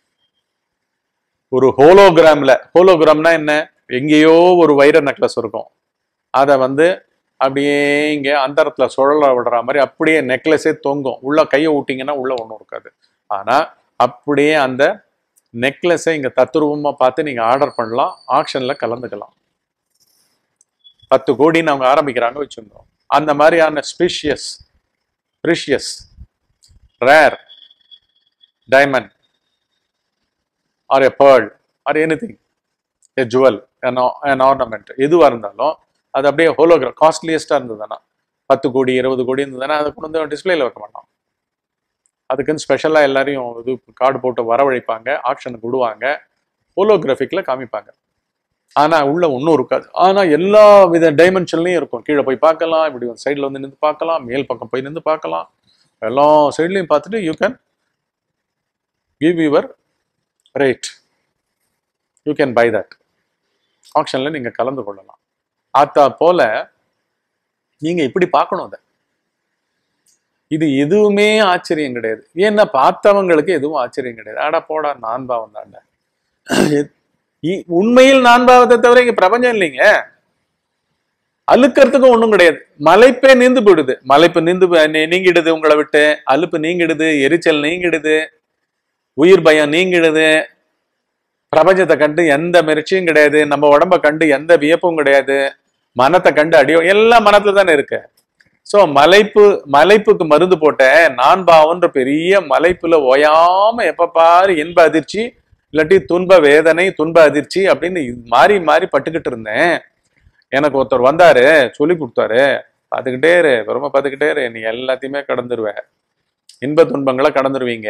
ஒரு ஹோலோகிராம்ல ஹோலோகிராம்னா என்ன எங்கேயோ ஒரு வைர நெக்லஸ் இருக்கும் அதை வந்து அப்படியே இங்க அந்தரத்துல சுழல விடுற மாதிரி அப்படியே நெக்லஸே தொங்கும் உள்ள கையை விட்டீங்கன்னா உள்ள ஒன்றும் இருக்காது ஆனா அப்படியே அந்த நெக்லஸை இங்க தத்துருவமா பார்த்து நீங்க ஆர்டர் பண்ணலாம் ஆக்ஷன்ல கலந்துக்கலாம் பத்து கோடின்னு அவங்க ஆரம்பிக்கிறாங்க வச்சுருந்தோம் அந்த மாதிரியான specious precious rare diamond or a pearl or anything a jewel an ornament எதுவாக இருந்தாலும் அது அப்படியே ஹோலோகிராம் காஸ்ட்லியஸ்டாக இருந்ததுன்னா பத்து கோடி இருபது கோடி இருந்ததுன்னா அதை கொண்டு வந்து டிஸ்பிளேல வைக்க மாட்டோம் அதுக்குன்னு ஸ்பெஷலாக எல்லாரையும் இது கார்டு போட்டு வரவழைப்பாங்க ஆக்ஷனுக்கு விடுவாங்க ஹோலோகிராஃபிக்கில் காமிப்பாங்க ஆனா உள்ள ஒன்றும் இருக்காது ஆனா எல்லா வித டைமென்ஷன்லையும் இருக்கும் கீழே போய் பார்க்கலாம் இப்படி சைடில் வந்து நின்று பார்க்கலாம் மேல் பக்கம் போய் நின்று பார்க்கலாம் எல்லா சைட்லையும் பார்த்துட்டு you can give your rate you can buy that ஆப்ஷன்ல நீங்க கலந்து கொள்ளலாம் ஆத்தா போல நீங்க இப்படி பார்க்கணும் அதை இது எதுவுமே ஆச்சரியம் கிடையாது ஏன்னா பார்த்தவங்களுக்கு எதுவும் ஆச்சரியம் கிடையாது ஆடா போடா நான் பாவம் தாண்டா இ- உண்மையில் நான்பாவத்தை தவிர இங்க பிரபஞ்சம் இல்லைங்க அழுக்கிறதுக்கும் ஒண்ணும் கிடையாது மலைப்பே நீந்து போயிடுது மலைப்பு நீந்து போ- நீ- நீங்கிடுது உங்களை விட்டு அலுப்பு நீங்கிடுது எரிச்சல் நீங்கிடுது உயிர் பயம் நீங்கிடுது பிரபஞ்சத்தை கண்டு எந்த மிரட்சியும் கிடையாது நம்ம உடம்ப கண்டு எந்த வியப்பும் கிடையாது மனத்தை கண்டு அடியோ எல்லாம் மனத்துல தானே இருக்கு சோ மலைப்பு மலைப்புக்கு மருந்து போட்ட நான் பாவன்ற பெரிய மலைப்புல ஓயாம எப்ப பாரு இன்ப அதிர்ச்சி இல்லாட்டி துன்ப வேதனை துன்ப அதிர்ச்சி அப்படின்னு இது மாறி மாறி பட்டுக்கிட்டு இருந்தேன் எனக்கு ஒருத்தர் வந்தாரு சொல்லி கொடுத்தாரு பார்த்துக்கிட்டே இரு பெருமை பார்த்துக்கிட்டே இரு நீ எல்லாத்தையுமே கடந்துருவ இன்ப துன்பங்களை கடந்துருவீங்க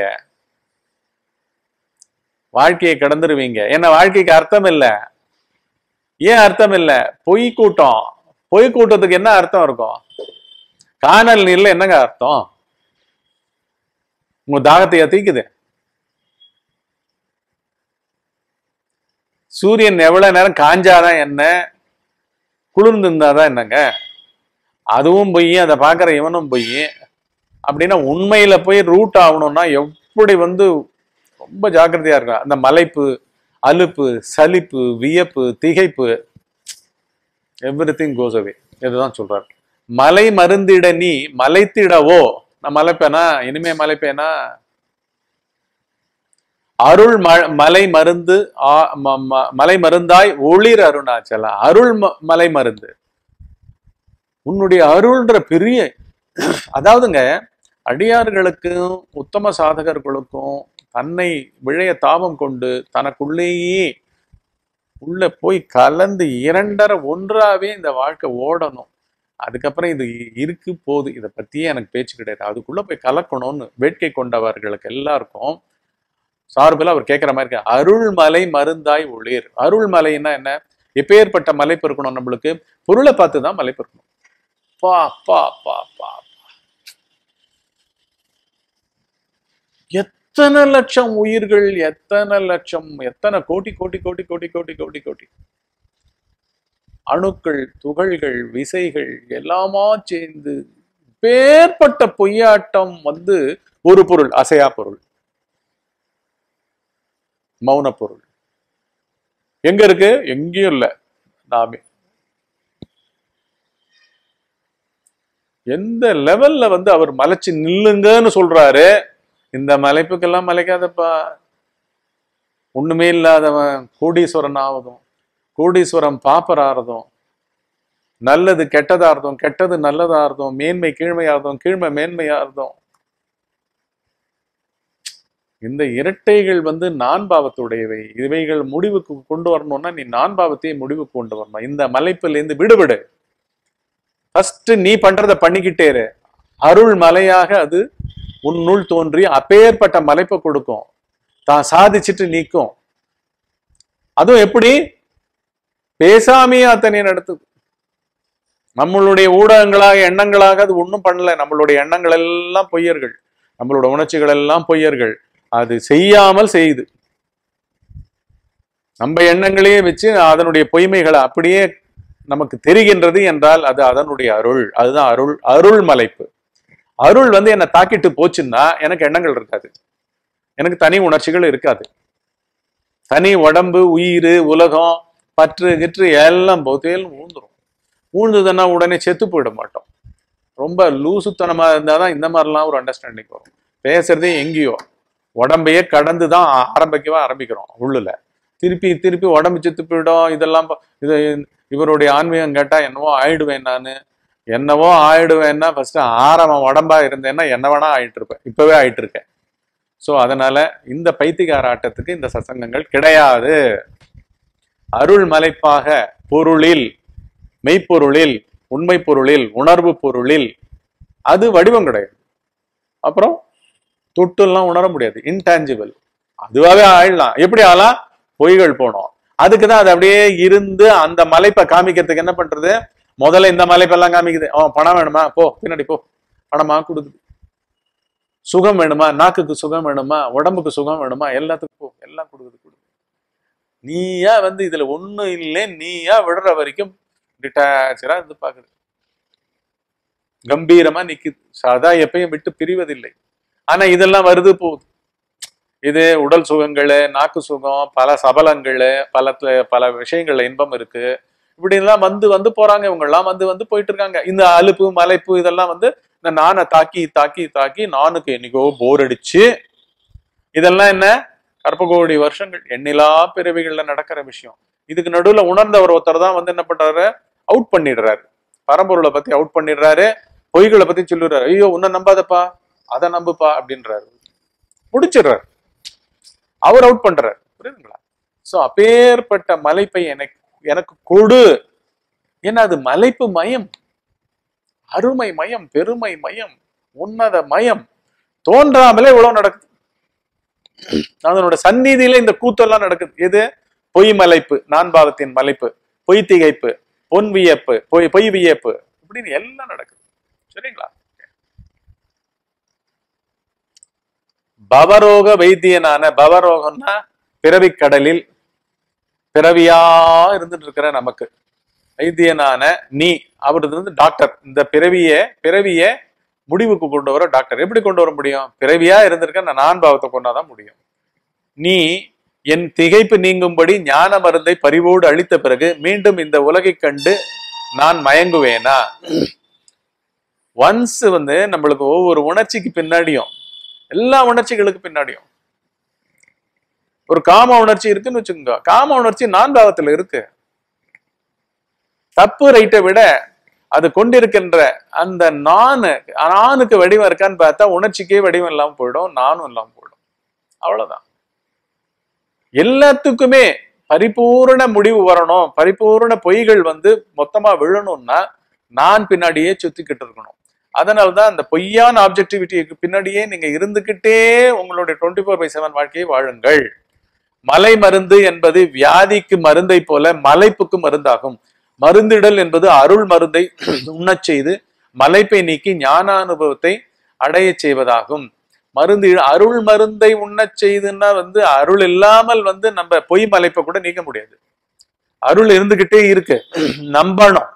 வாழ்க்கையை கடந்துருவீங்க ஏன்னா வாழ்க்கைக்கு அர்த்தம் இல்ல ஏன் அர்த்தம் இல்ல பொய் கூட்டம் பொய் கூட்டத்துக்கு என்ன அர்த்தம் இருக்கும் காணல் நீர்ல என்னங்க அர்த்தம் உங்க தாகத்தை தீக்குது சூரியன் எவ்வளவு நேரம் காஞ்சாதான் என்ன குளிர்ந்து இருந்தாதான் என்னங்க அதுவும் பொய் அதை பார்க்குற இவனும் பொய் அப்படின்னா உண்மையில போய் ரூட் ஆகணும்னா எப்படி வந்து ரொம்ப ஜாக்கிரதையா இருக்கும் அந்த மலைப்பு அலுப்பு சலிப்பு வியப்பு திகைப்பு எவ்ரி திங் கோஸ் அவே இதுதான் சொல்றாரு மலை மருந்திட நீ மலைத்திடவோ நான் மலைப்பேனா இனிமே மலைப்பேனா அருள் ம- மலை மருந்து ஆ- ம- ம- மலை மருந்தாய் ஒளிர் அருணாச்சலா அருள் ம- மலை மருந்து உன்னுடைய அருள்ன்ற பெரிய அதாவதுங்க அடியார்களுக்கும் உத்தம சாதகர்களுக்கும் தன்னை விழைய தாபம் கொண்டு தனக்குள்ளேயே உள்ள போய் கலந்து இரண்டரை ஒன்றாவே இந்த வாழ்க்கை ஓடணும் அதுக்கப்புறம் இது இருக்கு போகுது இதை பத்தியே எனக்கு பேச்சு கிடையாது அதுக்குள்ள போய் கலக்கணும்னு வேட்கை கொண்டவர்களுக்கு எல்லாருக்கும் சார்பில் அவர் கேட்குற மாதிரி இருக்கு அருள்மலை மருந்தாய் ஒளிர் அருள்மலைன்னா என்ன எப்பேற்பட்ட மலைப்பு இருக்கணும் நம்மளுக்கு பொருளை பார்த்து தான் மலைப்பு இருக்கணும் பா பா பா பா பா. எத்தனை லட்சம் உயிர்கள் எத்தனை லட்சம் எத்தனை கோடி கோடி கோடி கோடி கோடி கோடி கோடி அணுக்கள் துகள்கள் விசைகள் எல்லாமா சேர்ந்து பேர்பட்ட பொய்யாட்டம் வந்து ஒரு பொருள் அசையா பொருள் மௌன பொருள் எங்க இருக்கு எங்கேயும் இல்ல நாமே எந்த லெவல்ல வந்து அவர் மலைச்சு நில்லுங்கன்னு சொல்றாரு இந்த மலைப்புக்கெல்லாம் மலைக்காதப்பா ஒண்ணுமே இல்லாதவன் கோடீஸ்வரன் ஆவதும் கோடீஸ்வரம் பாப்பராறதும் நல்லது கெட்டதா இருந்தோம் கெட்டது நல்லதா இருந்தோம் மேன்மை கீழ்மையா இருந்தோம் கீழ்மை மேன்மையா இருந்தோம் இந்த இரட்டைகள் வந்து நான் பாவத்துடையவை இவைகள் முடிவுக்கு கொண்டு வரணும்னா நீ நான் பாவத்தையே முடிவுக்கு கொண்டு வரணும் இந்த மலைப்பில் இருந்து விடுபடு ஃபர்ஸ்ட் நீ பண்றத பண்ணிக்கிட்டே இரு அருள் மலையாக அது உன்னுள் தோன்றி அப்பேற்பட்ட மலைப்பை கொடுக்கும் தான் சாதிச்சுட்டு நீக்கும் அதுவும் எப்படி பேசாமையே அத்தனை நடத்துது நம்மளுடைய ஊடகங்களாக எண்ணங்களாக அது ஒண்ணும் பண்ணல நம்மளுடைய எண்ணங்கள் எல்லாம் பொய்யர்கள் நம்மளோட உணர்ச்சிகள் எல்லாம் பொய்யர்கள் அது செய்யாமல் செய்யுது நம்ம எண்ணங்களையே வச்சு அதனுடைய பொய்மைகளை அப்படியே நமக்கு தெரிகின்றது என்றால் அது அதனுடைய அருள் அதுதான் அருள் அருள் மலைப்பு அருள் வந்து என்னை தாக்கிட்டு போச்சுன்னா எனக்கு எண்ணங்கள் இருக்காது எனக்கு தனி உணர்ச்சிகள் இருக்காது தனி உடம்பு உயிர் உலகம் பற்று கிற்று எல்லாம் போத்தையும் ஊந்துரும் ஊழ்ந்ததுன்னா உடனே செத்து போயிட மாட்டோம் ரொம்ப லூசுத்தனமா இருந்தாதான் இந்த மாதிரிலாம் ஒரு அண்டர்ஸ்டாண்டிங் வரும் பேசுறதே எங்கேயோ உடம்பையே கடந்து தான் ஆரம்பிக்கவே ஆரம்பிக்கிறோம் உள்ளுல திருப்பி திருப்பி உடம்பு செத்து போயிடும் இதெல்லாம் ப- இது இவருடைய ஆன்மீகம் கேட்டா என்னவோ ஆயிடுவேன் நான் என்னவோ ஆயிடுவேன்னா ஃபர்ஸ்ட் ஆரம்பம் உடம்பா இருந்தேன்னா என்ன வேணா ஆயிட்டு இருப்பேன் இப்பவே ஆயிட்டு இருக்கேன் ஸோ அதனால இந்த பைத்திகார ஆட்டத்துக்கு இந்த சசங்கங்கள் கிடையாது அருள் மலைப்பாக பொருளில் மெய்ப்பொருளில் உண்மை பொருளில் உணர்வு பொருளில் அது வடிவம் கிடையாது அப்புறம் தொட்டுலாம் உணர முடியாது இன்டான்ஜிபிள் அதுவாகவே ஆயிடலாம் எப்படி ஆகலாம் பொய்கள் போனோம் அதுக்கு தான் அது அப்படியே இருந்து அந்த மலைப்பை காமிக்கிறதுக்கு என்ன பண்றது முதல்ல இந்த மலைப்பெல்லாம் காமிக்குது அவன் பணம் வேணுமா போ பின்னாடி போ பணமா கொடுக்குது சுகம் வேணுமா நாக்குக்கு சுகம் வேணுமா உடம்புக்கு சுகம் வேணுமா எல்லாத்துக்கும் போ எல்லாம் கொடுக்குது கொடுக்குது நீயா வந்து இதுல ஒண்ணும் இல்லை நீயா விடுற வரைக்கும் டிட்டாச்சரா இருந்து பாக்குது கம்பீரமா நிக்குது சதா எப்பயும் விட்டு பிரிவதில்லை ஆனா இதெல்லாம் வருது போகுது இது உடல் சுகங்கள் நாக்கு சுகம் பல சபலங்கள் பல பல விஷயங்கள்ல இன்பம் இருக்கு இப்படி எல்லாம் வந்து வந்து போறாங்க இவங்க எல்லாம் வந்து வந்து போயிட்டு இருக்காங்க இந்த அலுப்பு மலைப்பு இதெல்லாம் வந்து இந்த நானை தாக்கி தாக்கி தாக்கி நானுக்கு என்னைக்கோ போர் அடிச்சு இதெல்லாம் என்ன கற்பகோடி வருஷங்கள் எண்ணிலா பிறவிகள்ல நடக்கிற விஷயம் இதுக்கு நடுவுல உணர்ந்தவர் ஒருத்தர் தான் வந்து என்ன பண்றாரு அவுட் பண்ணிடுறாரு பரம்பொருளை பத்தி அவுட் பண்ணிடுறாரு பொய்களை பத்தி சொல்லிடுறாரு ஐயோ உன்னை நம்பாதப்பா அதை நம்புப்பா அப்படின்றாரு முடிச்சிடுறாரு அவர் அவுட் பண்றாரு புரியுதுங்களா சோ அப்பேற்பட்ட மலைப்பை எனக்கு எனக்கு கொடு ஏன்னா அது மலைப்பு மயம் அருமை மயம் பெருமை மயம் உன்னத மயம் தோன்றாமலே இவ்வளவு நடக்குது அதனோட சந்நிதியில இந்த கூத்தெல்லாம் நடக்குது எது பொய் மலைப்பு நான்பாவத்தின் மலைப்பு பொய் திகைப்பு பொன் வியப்பு பொய் பொய் வியப்பு இப்படின்னு எல்லாம் நடக்குது சரிங்களா பவரோக வைத்தியனான பவரோகம்னா பிறவிக் கடலில் பிறவியா இருந்துட்டு இருக்கிற நமக்கு வைத்தியனான நீ அவரது வந்து டாக்டர் இந்த பிறவிய பிறவிய முடிவுக்கு கொண்டு வர டாக்டர் எப்படி கொண்டு வர முடியும் பிறவியா இருந்திருக்க நான் நான் பாவத்தை கொண்டாதான் முடியும் நீ என் திகைப்பு நீங்கும்படி ஞான மருந்தை பரிவோடு அளித்த பிறகு மீண்டும் இந்த உலகை கண்டு நான் மயங்குவேனா ஒன்ஸ் வந்து நம்மளுக்கு ஒவ்வொரு உணர்ச்சிக்கு பின்னாடியும் எல்லா உணர்ச்சிகளுக்கு பின்னாடியும் ஒரு காம உணர்ச்சி இருக்குன்னு வச்சுக்கோங்க காம உணர்ச்சி நான் பாவத்துல இருக்கு தப்பு ரைட்டை விட அது கொண்டிருக்கின்ற அந்த நானு நானுக்கு வடிவம் இருக்கான்னு பார்த்தா உணர்ச்சிக்கே வடிவம் இல்லாம போயிடும் நானும் இல்லாம போயிடும் அவ்வளவுதான் எல்லாத்துக்குமே பரிபூரண முடிவு வரணும் பரிபூரண பொய்கள் வந்து மொத்தமா விழணும்னா நான் பின்னாடியே சுத்திக்கிட்டு இருக்கணும் அதனாலதான் அந்த பொய்யான ஆப்ஜெக்டிவிட்டிக்கு பின்னாடியே நீங்க இருந்துகிட்டே உங்களுடைய டுவெண்ட்டி ஃபோர் பை செவன் வாழ்க்கையை வாழுங்கள் மலை மருந்து என்பது வியாதிக்கு மருந்தை போல மலைப்புக்கு மருந்தாகும் மருந்திடல் என்பது அருள் மருந்தை உண்ணச் செய்து மலைப்பை நீக்கி ஞான அனுபவத்தை அடையச் செய்வதாகும் மருந்து அருள் மருந்தை உண்ணச் செய்துன்னா வந்து அருள் இல்லாமல் வந்து நம்ம பொய் மலைப்பை கூட நீக்க முடியாது அருள் இருந்துகிட்டே இருக்கு நம்பணும்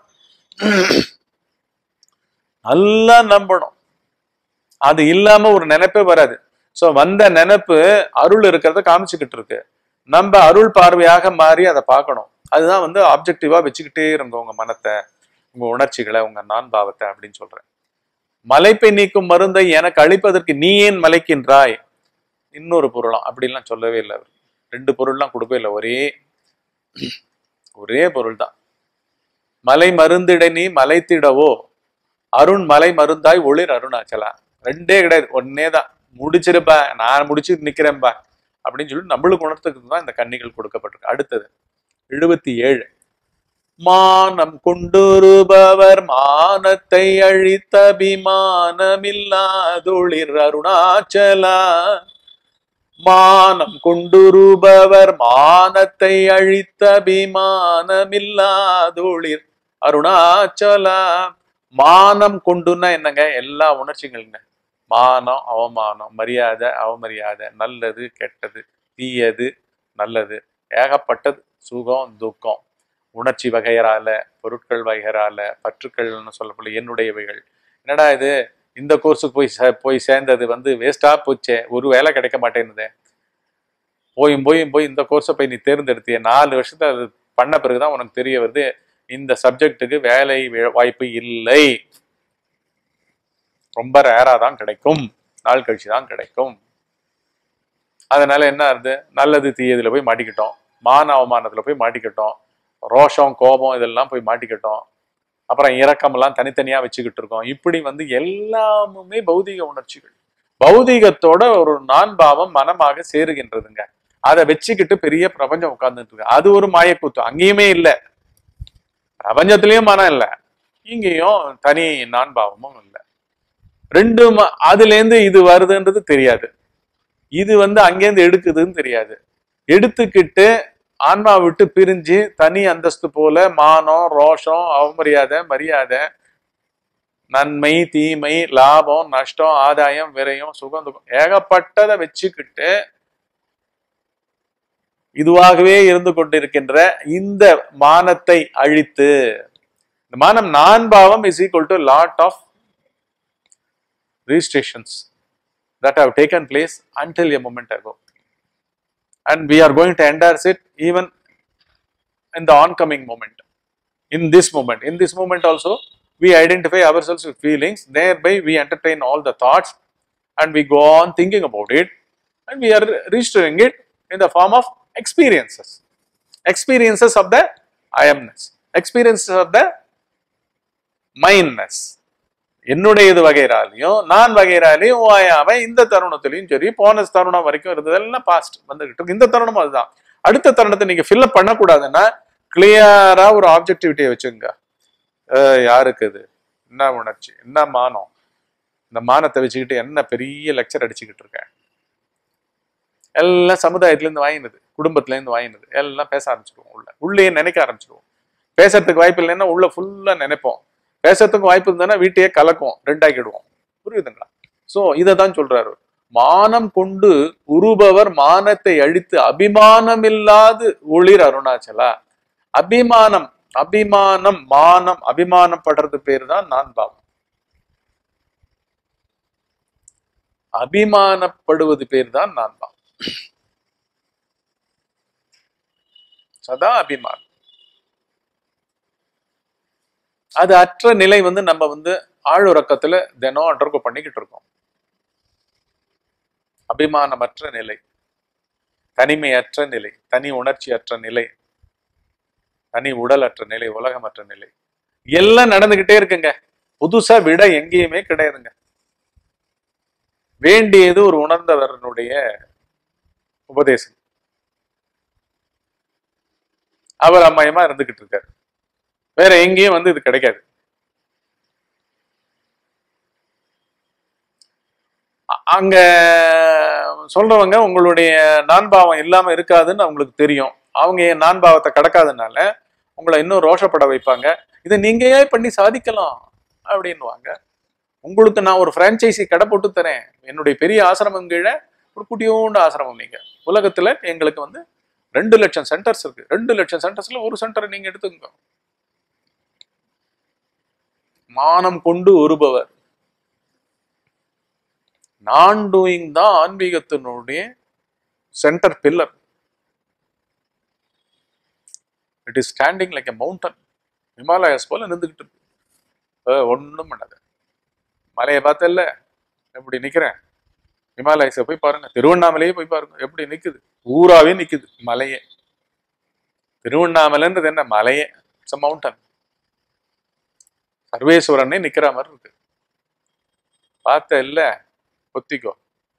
நல்லா நம்பணும் அது இல்லாம ஒரு நினைப்பே வராது சோ வந்த நினைப்பு அருள் இருக்கிறத காமிச்சுக்கிட்டு இருக்கு நம்ம அருள் பார்வையாக மாறி அதை பார்க்கணும் அதுதான் வந்து ஆப்ஜெக்டிவா வச்சுக்கிட்டே இருங்க உங்க மனத்தை உங்க உணர்ச்சிகளை உங்க நான் பாவத்தை அப்படின்னு சொல்றேன் மலைப்பை நீக்கும் மருந்தை எனக்கு அளிப்பதற்கு நீ ஏன் மலைக்கின்றாய் இன்னொரு பொருளாம் அப்படிலாம் சொல்லவே இல்லை அவர் ரெண்டு பொருள்லாம் கொடுக்கவே இல்லை ஒரே ஒரே பொருள் தான் மலை மருந்திட நீ மலைத்திடவோ அருண் மலை மருந்தாய் ஒளிர் அருணாச்சலா ரெண்டே கிடையாது ஒன்னே தான் முடிச்சிருப்பா நான் முடிச்சு நிக்கிறேன்பா அப்படின்னு சொல்லி நம்மளுக்கு உணர்த்துக்கு தான் இந்த கன்னிகள் கொடுக்கப்பட்டிருக்கு அடுத்தது எழுபத்தி ஏழு மானம் கொண்டுருபவர் மானத்தை அழித்த அபிமானமில்லாதொளிர் அருணாச்சலா மானம் கொண்டுருபவர் மானத்தை அழித்த அபிமானமில்லாதொளிர் அருணாச்சலா மானம் கொண்டுன்னா என்னங்க எல்லா உணர்ச்சிகளுங்க மானம் அவமானம் மரியாதை அவமரியாதை நல்லது கெட்டது தீயது நல்லது ஏகப்பட்டது சுகம் துக்கம் உணர்ச்சி வகையறால பொருட்கள் வகையறால பற்றுக்கள்னு சொல்லப்படும் என்னுடையவைகள் என்னடா இது இந்த கோர்ஸுக்கு போய் சே- போய் சேர்ந்தது வந்து வேஸ்டா போச்சே ஒரு வேலை கிடைக்க மாட்டேன்னுதே போயும் போயும் போய் இந்த கோர்ஸை போய் நீ தேர்ந்தெடுத்திய நாலு வருஷத்தை அது பண்ண பிறகுதான் உனக்கு தெரிய வருது இந்த சப்ஜெக்ட்டுக்கு வேலை வே- வாய்ப்பு இல்லை ரொம்ப ரேரா தான் கிடைக்கும் நாள் கழிச்சு தான் கிடைக்கும் அதனால என்ன ஆகுது நல்லது தீயதுல போய் மாட்டிக்கிட்டோம் மான அவமானத்துல போய் மாட்டிக்கிட்டோம் ரோஷம் கோபம் இதெல்லாம் போய் மாட்டிக்கிட்டோம் அப்புறம் இரக்கமெல்லாம் தனித்தனியா வச்சுக்கிட்டு இருக்கோம் இப்படி வந்து எல்லாமுமே பௌதிக உணர்ச்சிகள் பௌதிகத்தோட ஒரு நான் பாவம் மனமாக சேருகின்றதுங்க அதை வச்சுக்கிட்டு பெரிய பிரபஞ்சம் உட்கார்ந்துட்டு இருக்கு அது ஒரு மாயக்கூத்து அங்கேயுமே இல்லை பிரபஞ்சத்திலயும் மனம் இல்லை இங்கேயும் தனி நான் பாவமும் இல்லை ரெண்டு ம- அதுல இருந்து இது வருதுன்றது தெரியாது இது வந்து அங்கேருந்து எடுக்குதுன்னு தெரியாது எடுத்துக்கிட்டு ஆன்மா விட்டு பிரிஞ்சு தனி அந்தஸ்து போல மானம் ரோஷம் அவமரியாதை மரியாதை நன்மை தீமை லாபம் நஷ்டம் ஆதாயம் விரயம் சுகம் துக்கம் ஏகப்பட்டதை வச்சுக்கிட்டு இதுவாகவே இருந்து கொண்டிருக்கின்ற இந்த மானத்தை அழித்து இந்த மானம் நான் பாவம் is equal to lot of registrations that have taken place until a moment ago. And we are going to endorse it even in the oncoming moment. In this moment, in this moment also, we identify ourselves with feelings, thereby we entertain all the thoughts and we go on thinking about it and we are registering it in the form of experiences. Experiences of the I amness, experiences of the mindness. என்னுடையது வகைராலையும் நான் வகைராலையும் ஓயாம இந்த தருணத்திலையும் சரி போன தருணம் வரைக்கும் இருந்ததெல்லாம் past வந்துகிட்டு இருக்கு இந்த தருணம் அதுதான் அடுத்த தருணத்தை நீங்க ஃபில்அப் பண்ணக்கூடாதுன்னா கிளியரா ஒரு ஆப்ஜெக்டிவிட்டியை வச்சுங்க அஹ் யாருக்கு இது என்ன உணர்ச்சி என்ன மானம் இந்த மானத்தை வச்சுக்கிட்டு என்ன பெரிய லெக்சர் அடிச்சுக்கிட்டு இருக்கேன் எல்லாம் சமுதாயத்துல இருந்து வாங்கினது குடும்பத்துல இருந்து வாங்கினது எல்லாம் பேச ஆரம்பிச்சிடுவோம் உள்ள உள்ளே நினைக்க ஆரம்பிச்சிடுவோம் பேசுறதுக்கு வாய்ப்பு இல்லைன்னா உள்ள ஃபுல்லா நினைப்போம் பேசுறதுக்கு வாய்ப்பு இருந்ததுன்னா வீட்டையே கலக்கும் ரெண்டாக்கிடுவோம் புரியுதுங்களா சோ இதை தான் சொல்றாரு மானம் கொண்டு உருபவர் மானத்தை அழித்து அபிமானம் இல்லாது ஒளிர் அருணாச்சலா அபிமானம் அபிமானம் மானம் அபிமானம் படுறது பேர் தான் நான் பாவம் அபிமானப்படுவது பேர் தான் நான் பாவம் சதா அபிமானம் அது அற்ற நிலை வந்து நம்ம வந்து ஆழுறக்கத்துல தினம் அண்டர்கோ பண்ணிக்கிட்டு இருக்கோம் அபிமானமற்ற நிலை தனிமையற்ற நிலை தனி உணர்ச்சியற்ற நிலை தனி உடலற்ற நிலை உலகமற்ற நிலை எல்லாம் நடந்துகிட்டே இருக்குங்க புதுசா விட எங்கேயுமே கிடையாதுங்க வேண்டியது ஒரு உணர்ந்தவரனுடைய உபதேசம் அவர் அம்மாயமா இருந்துகிட்டு இருக்காரு வேற எங்கேயும் வந்து இது கிடைக்காது அ- அங்க சொல்றவங்க உங்களுடைய நான்பாவம் இல்லாம இருக்காதுன்னு அவங்களுக்கு தெரியும் அவங்க என் நான்பாவத்தை கடக்காதனால உங்களை இன்னும் ரோஷப்பட வைப்பாங்க இதை நீங்க ஏன் பண்ணி சாதிக்கலாம் அப்படின்னுவாங்க உங்களுக்கு நான் ஒரு பிரான்ச்சைசி கடை போட்டு தரேன் என்னுடைய பெரிய ஆசிரமம் கீழே ஒரு குட்டியோண்டு ஆசிரமம் நீங்க உலகத்துல எங்களுக்கு வந்து ரெண்டு லட்சம் சென்டர்ஸ் இருக்கு ரெண்டு லட்சம் சென்டர்ஸ்ல ஒரு சென்டர் நீங்க எடுத்துக்கோங்க மானம் கொண்டு ஒருபவர் நான் டூயிங் தான் ஆன்மீகத்தினுடைய centre pillar it is standing like a mountain Himalayas போல நின்றுகிட்டு இருக்கு அஹ் ஒண்ணும் பண்ணாது மலையை பார்த்தல்ல எப்படி நிக்கிறேன் ஹிமாலயஸை போய் பாருங்க திருவண்ணாமலையே போய் பாருங்க எப்படி நிக்குது ஊராவே நிக்குது மலையே திருவண்ணாமலைன்றது என்ன மலையே இட்ஸ் மவுண்டன் சர்வேஸ்வரனே நிக்கிற மாதிரி இருக்கு பார்த்த இல்ல ஒத்திக்கோ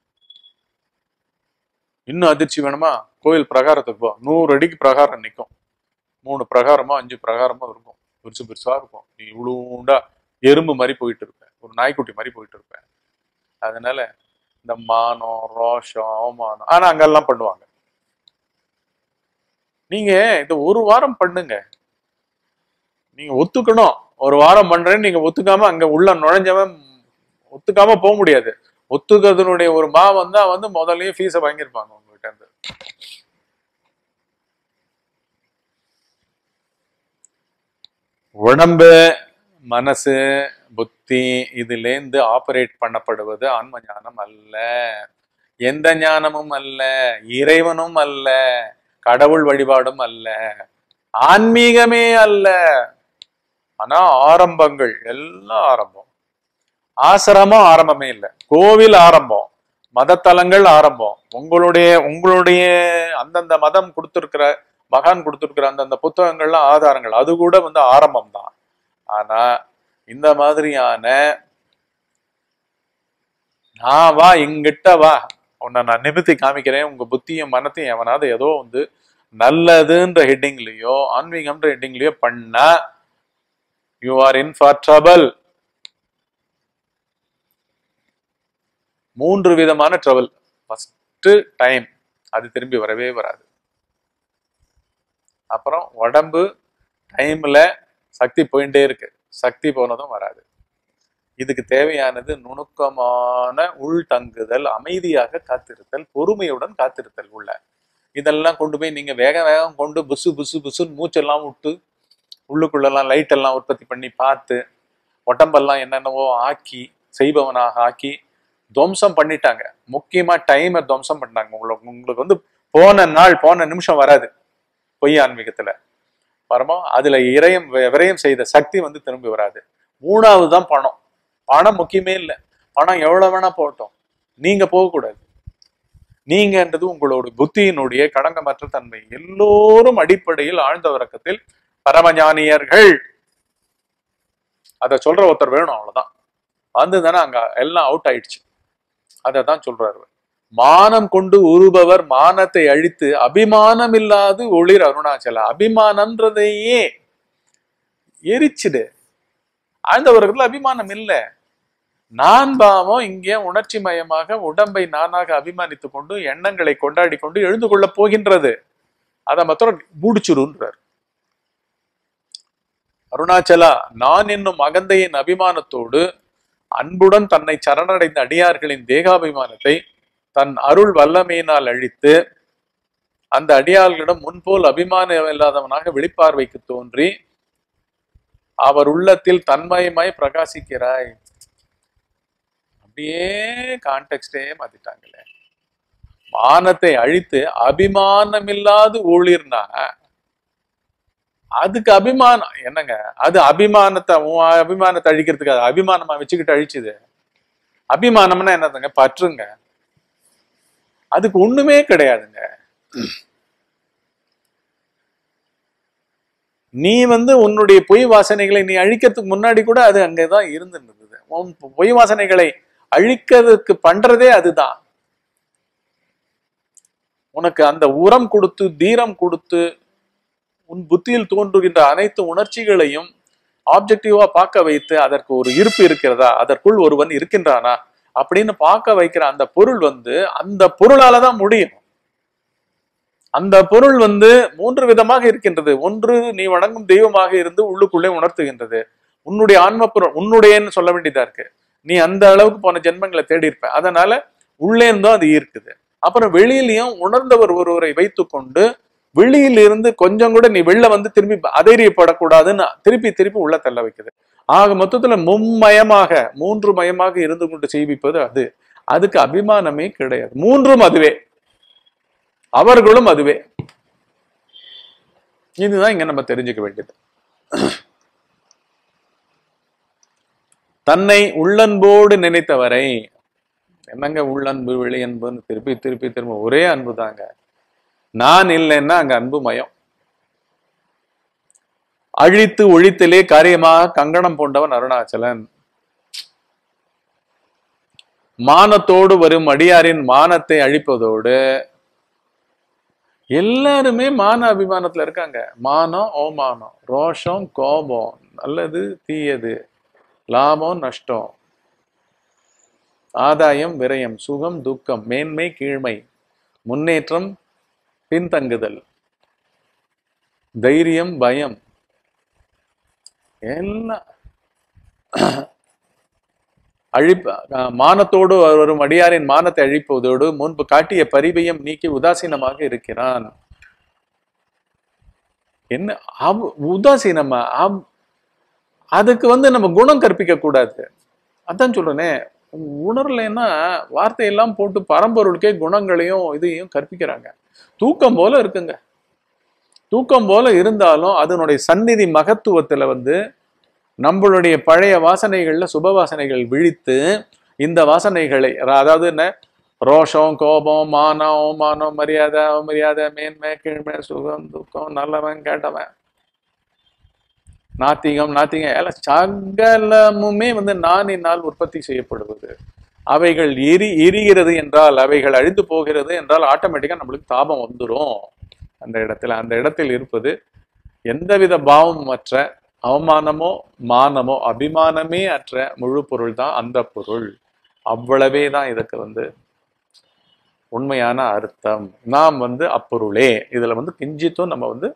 இன்னும் அதிர்ச்சி வேணுமா கோயில் பிரகாரத்துக்கு போ நூறு அடிக்கு பிரகாரம் நிற்கும் மூணு பிரகாரமோ அஞ்சு பிரகாரமோ இருக்கும் பெருசு பெருசா இருக்கும் நீ இவ்வளோண்டா எறும்பு மாதிரி போயிட்டு இருப்ப ஒரு நாய்க்குட்டி மாதிரி போயிட்டு இருப்ப அதனால இந்த மானம் ரோஷம் அவமானம் ஆனா அங்கெல்லாம் பண்ணுவாங்க நீங்க இந்த ஒரு வாரம் பண்ணுங்க நீங்க ஒத்துக்கணும் ஒரு வாரம் பண்றேன்னு நீங்க ஒத்துக்காம அங்க உள்ள நுழைஞ்சவன் ஒத்துக்காம போக முடியாது ஒத்துக்கிறதுனுடைய ஒரு பாவம் தான் வந்து முதல்லயே ஃபீஸை வாங்கியிருப்பாங்க உங்ககிட்ட இருந்து உடம்பு மனசு புத்தி இதுலேருந்து ஆபரேட் பண்ணப்படுவது ஆன்ம ஞானம் அல்ல எந்த ஞானமும் அல்ல இறைவனும் அல்ல கடவுள் வழிபாடும் அல்ல ஆன்மீகமே அல்ல ஆனா ஆரம்பங்கள் எல்லாம் ஆரம்பம் ஆசிரமம் ஆரம்பமே இல்லை கோவில் ஆரம்பம் மதத்தலங்கள் ஆரம்பம் உங்களுடைய உங்களுடைய அந்தந்த மதம் கொடுத்திருக்கிற மகான் கொடுத்திருக்கிற அந்தந்த புத்தகங்கள்லாம் ஆதாரங்கள் அது கூட வந்து ஆரம்பம் தான் ஆனா இந்த மாதிரியான நான் வா இங்கிட்ட வா உன்னை நான் நிமித்தி காமிக்கிறேன் உங்க புத்தியும் மனத்தையும் எவனாவது ஏதோ வந்து நல்லதுன்ற ஹெட்டிங்லயோ ஆன்மீகம்ன்ற ஹெட்டிங்லயோ பண்ணா you are in for trouble மூன்று விதமான ட்ரபிள் ஃபர்ஸ்ட் டைம் அது திரும்பி வரவே வராது அப்புறம் உடம்பு டைம்ல சக்தி போயிட்டே இருக்கு சக்தி போனதும் வராது இதுக்கு தேவையானது நுணுக்கமான உள்தங்குதல் அமைதியாக காத்திருத்தல் பொறுமையுடன் காத்திருத்தல் உள்ள இதெல்லாம் கொண்டு போய் நீங்க வேக வேகம் கொண்டு புசு புசு புசுன்னு மூச்செல்லாம் விட்டு உள்ளுக்குள்ளெல்லாம் லைட் எல்லாம் உற்பத்தி பண்ணி பார்த்து உடம்பெல்லாம் என்னென்னவோ ஆக்கி செய்பவனாக ஆக்கி துவம்சம் பண்ணிட்டாங்க முக்கியமா டைமை துவம்சம் பண்ணாங்க உங்களுக்கு உங்களுக்கு வந்து போன நாள் போன நிமிஷம் வராது பொய் ஆன்மீகத்துல வரமோ அதுல இறையம் விரயம் செய்த சக்தி வந்து திரும்பி வராது மூணாவது தான் பணம் பணம் முக்கியமே இல்லை பணம் எவ்வளவு வேணா போகட்டும் நீங்க போகக்கூடாது நீங்கன்றது உங்களோட புத்தியினுடைய கடங்கமற்ற தன்மை எல்லோரும் அடிப்படையில் ஆழ்ந்த உறக்கத்தில் பரமஞானியர்கள் அதை சொல்ற ஒருத்தர் வேணும் அவ்வளவுதான் வந்து தானே அங்க எல்லாம் அவுட் ஆயிடுச்சு அதை தான் சொல்றாரு மானம் கொண்டு உருபவர் மானத்தை அழித்து அபிமானம் இல்லாது ஒளிர் அருணாச்சல அபிமானம்ன்றதையே எரிச்சிடு ஆழ்ந்தவர்கள் அபிமானம் இல்லை நான் பாவம் இங்கே உணர்ச்சி மயமாக உடம்பை நானாக அபிமானித்துக் கொண்டு எண்ணங்களை கொண்டாடி கொண்டு எழுந்து கொள்ளப் போகின்றது அதை மாத்திரம் மூடிச்சுருன்றார் அருணாச்சலா நான் என்னும் அகந்தையின் அபிமானத்தோடு அன்புடன் தன்னை சரணடைந்த அடியார்களின் தேகாபிமானத்தை தன் அருள் வல்லமையினால் அழித்து அந்த அடியார்களிடம் முன்போல் அபிமானம் இல்லாதவனாக வெளிப்பார்வைக்கு தோன்றி அவர் உள்ளத்தில் தன்மயமாய் பிரகாசிக்கிறாய் அப்படியே கான்டெக்டே மாத்திட்டாங்களே மானத்தை அழித்து அபிமானமில்லாது ஊழிர்னா அதுக்கு அபிமானம் என்னங்க அது அபிமானத்தை உன் அபிமானத்தை அழிக்கிறதுக்கு அது அபிமானமா வச்சுக்கிட்டு அழிச்சுது அபிமானம்னா என்னதுங்க பற்றுங்க அதுக்கு ஒண்ணுமே கிடையாதுங்க நீ வந்து உன்னுடைய பொய் வாசனைகளை நீ அழிக்கிறதுக்கு முன்னாடி கூட அது அங்கதான் இருந்துருந்தது உன் பொய் வாசனைகளை அழிக்கிறதுக்கு பண்றதே அதுதான் உனக்கு அந்த உரம் கொடுத்து தீரம் கொடுத்து உன் புத்தியில் தோன்றுகின்ற அனைத்து உணர்ச்சிகளையும் ஆப்ஜெக்டிவா பார்க்க வைத்து அதற்கு ஒரு இருப்பு இருக்கிறதா அதற்குள் ஒருவன் இருக்கின்றானா அப்படின்னு பார்க்க வைக்கிற அந்த பொருள் வந்து அந்த பொருளால தான் முடியும் அந்த பொருள் வந்து மூன்று விதமாக இருக்கின்றது ஒன்று நீ வணங்கும் தெய்வமாக இருந்து உள்ளுக்குள்ளே உணர்த்துகின்றது உன்னுடைய ஆன்ம பொருள் உன்னுடையன்னு சொல்ல வேண்டியதா இருக்கு நீ அந்த அளவுக்கு போன ஜென்மங்களை தேடி இருப்ப அதனால உள்ளே இருந்தும் அது இருக்குது அப்புறம் வெளியிலையும் உணர்ந்தவர் ஒருவரை வைத்துக்கொண்டு வெளியில இருந்து கொஞ்சம் கூட நீ வெளில வந்து திரும்பி அதைரியப்படக்கூடாதுன்னு திருப்பி திருப்பி உள்ள தள்ள வைக்குது ஆக மொத்தத்துல மும்மயமாக மூன்று மயமாக இருந்து கொண்டு செய்விப்பது அது அதுக்கு அபிமானமே கிடையாது மூன்றும் அதுவே அவர்களும் அதுவே இதுதான் இங்க நம்ம தெரிஞ்சுக்க வேண்டியது தன்னை உள்ளன்போடு நினைத்தவரை என்னங்க உள்ளன்பு வெளியன்புன்னு திருப்பி திருப்பி திரும்ப ஒரே அன்பு தாங்க நான் இல்லைன்னா அங்க அன்பு மயம் அழித்து ஒழித்திலே காரியமாக கங்கணம் பூண்டவன் அருணாச்சலன் மானத்தோடு வரும் அடியாரின் மானத்தை அழிப்பதோடு எல்லாருமே மான அபிமானத்துல இருக்காங்க மானம் அவமானம் ரோஷம் கோபம் நல்லது தீயது லாபம் நஷ்டம் ஆதாயம் விரயம் சுகம் துக்கம் மேன்மை கீழ்மை முன்னேற்றம் பின்தங்குதல் தைரியம் பயம் எல்லாம் அழிப்ப அஹ் மானத்தோடு வரும் அடியாரின் மானத்தை அழிப்பதோடு முன்பு காட்டிய பரிபயம் நீக்கி உதாசீனமாக இருக்கிறான் என்ன அவ் உதாசீனமா அவ் அதுக்கு வந்து நம்ம குணம் கற்பிக்க கூடாது அதான் சொல்றேனே உணரலைன்னா வார்த்தையெல்லாம் போட்டு பரம்பொருளுக்கே குணங்களையும் இதையும் கற்பிக்கிறாங்க தூக்கம் போல இருக்குங்க தூக்கம் போல இருந்தாலும் அதனுடைய சந்நிதி மகத்துவத்துல வந்து நம்மளுடைய பழைய வாசனைகள்ல சுப வாசனைகள் விழித்து இந்த வாசனைகளை அதாவது என்ன ரோஷம் கோபம் மானம் அவமானம் மரியாதை அவமரியாதை மேன்மை கீழ்மை சுகம் துக்கம் நல்லவன் கேட்டவன் நாத்திகம் நாத்திகம் எல்லாம் சகலமுமே வந்து நானினால் உற்பத்தி செய்யப்படுவது அவைகள் எரி எரிகிறது என்றால் அவைகள் அழிந்து போகிறது என்றால் ஆட்டோமேட்டிக்கா நம்மளுக்கு தாபம் வந்துடும் அந்த இடத்துல அந்த இடத்தில் இருப்பது எந்தவித பாவமும் அற்ற அவமானமோ மானமோ அபிமானமே அற்ற முழு பொருள் தான் அந்த பொருள் அவ்வளவே தான் இதுக்கு வந்து உண்மையான அர்த்தம் நாம் வந்து அப்பொருளே இதுல வந்து கிஞ்சித்தும் நம்ம வந்து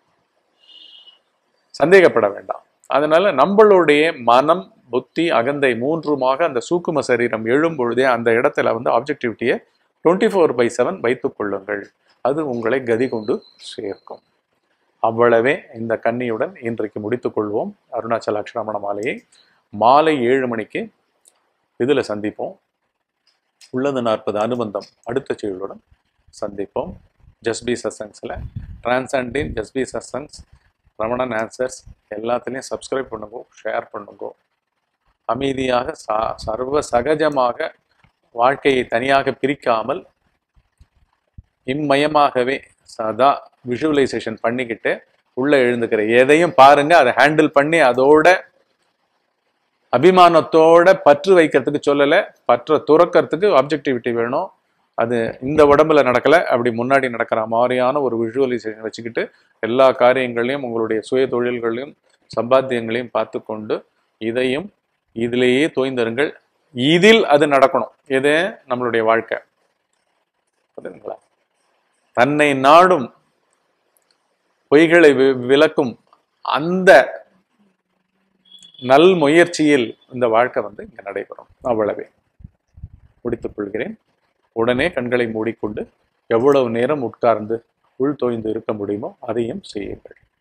சந்தேகப்பட வேண்டாம் அதனால நம்மளுடைய மனம் புத்தி அகந்தை மூன்றுமாக அந்த சூக்கும சரீரம் எழும் பொழுதே அந்த இடத்துல வந்து ஆப்ஜெக்டிவிட்டியை டுவெண்ட்டி ஃபோர் பை செவன் வைத்துக் கொள்ளுங்கள் அது உங்களை கதி கொண்டு சேர்க்கும் அவ்வளவே இந்த கன்னியுடன் இன்றைக்கு முடித்துக் கொள்வோம் அருணாச்சல அக்ஷரமண மாலையை மாலை ஏழு மணிக்கு இதில் சந்திப்போம் உள்ளது நாற்பது அனுபந்தம் அடுத்த செயலுடன் சந்திப்போம் ஜஸ்பி சசங்ஸில் டிரான்சாண்டின் ஜஸ்பி சசங்ஸ் ரமணன் ஆன்சர்ஸ் எல்லாத்துலேயும் சப்ஸ்கிரைப் பண்ணுங்க ஷேர் பண்ணுங்க அமைதியாக சா சர்வ சகஜமாக வாழ்க்கையை தனியாக பிரிக்காமல் இம்மயமாகவே சதா விஷுவலைசேஷன் பண்ணிக்கிட்டு உள்ள எழுந்துக்கிற எதையும் பாருங்க அதை ஹேண்டில் பண்ணி அதோட அபிமானத்தோட பற்று வைக்கிறதுக்கு சொல்லலை பற்ற துறக்கிறதுக்கு ஆப்ஜெக்டிவிட்டி வேணும் அது இந்த உடம்புல நடக்கல அப்படி முன்னாடி நடக்கிற மாதிரியான ஒரு விஷுவலைசேஷன் வச்சுக்கிட்டு எல்லா காரியங்களையும் உங்களுடைய சுய தொழில்களையும் சம்பாத்தியங்களையும் பார்த்து கொண்டு இதையும் இதிலேயே தோய்ந்தருங்கள் இதில் அது நடக்கணும் எது நம்மளுடைய வாழ்க்கை புரியுதுங்களா தன்னை நாடும் பொய்களை வி- விளக்கும் அந்த நல் முயற்சியில் இந்த வாழ்க்கை வந்து இங்க நடைபெறும் அவ்வளவே முடித்துக் கொள்கிறேன் உடனே கண்களை மூடிக்கொண்டு எவ்வளவு நேரம் உட்கார்ந்து உள் தோய்ந்து இருக்க முடியுமோ அதையும் செய்யுங்கள்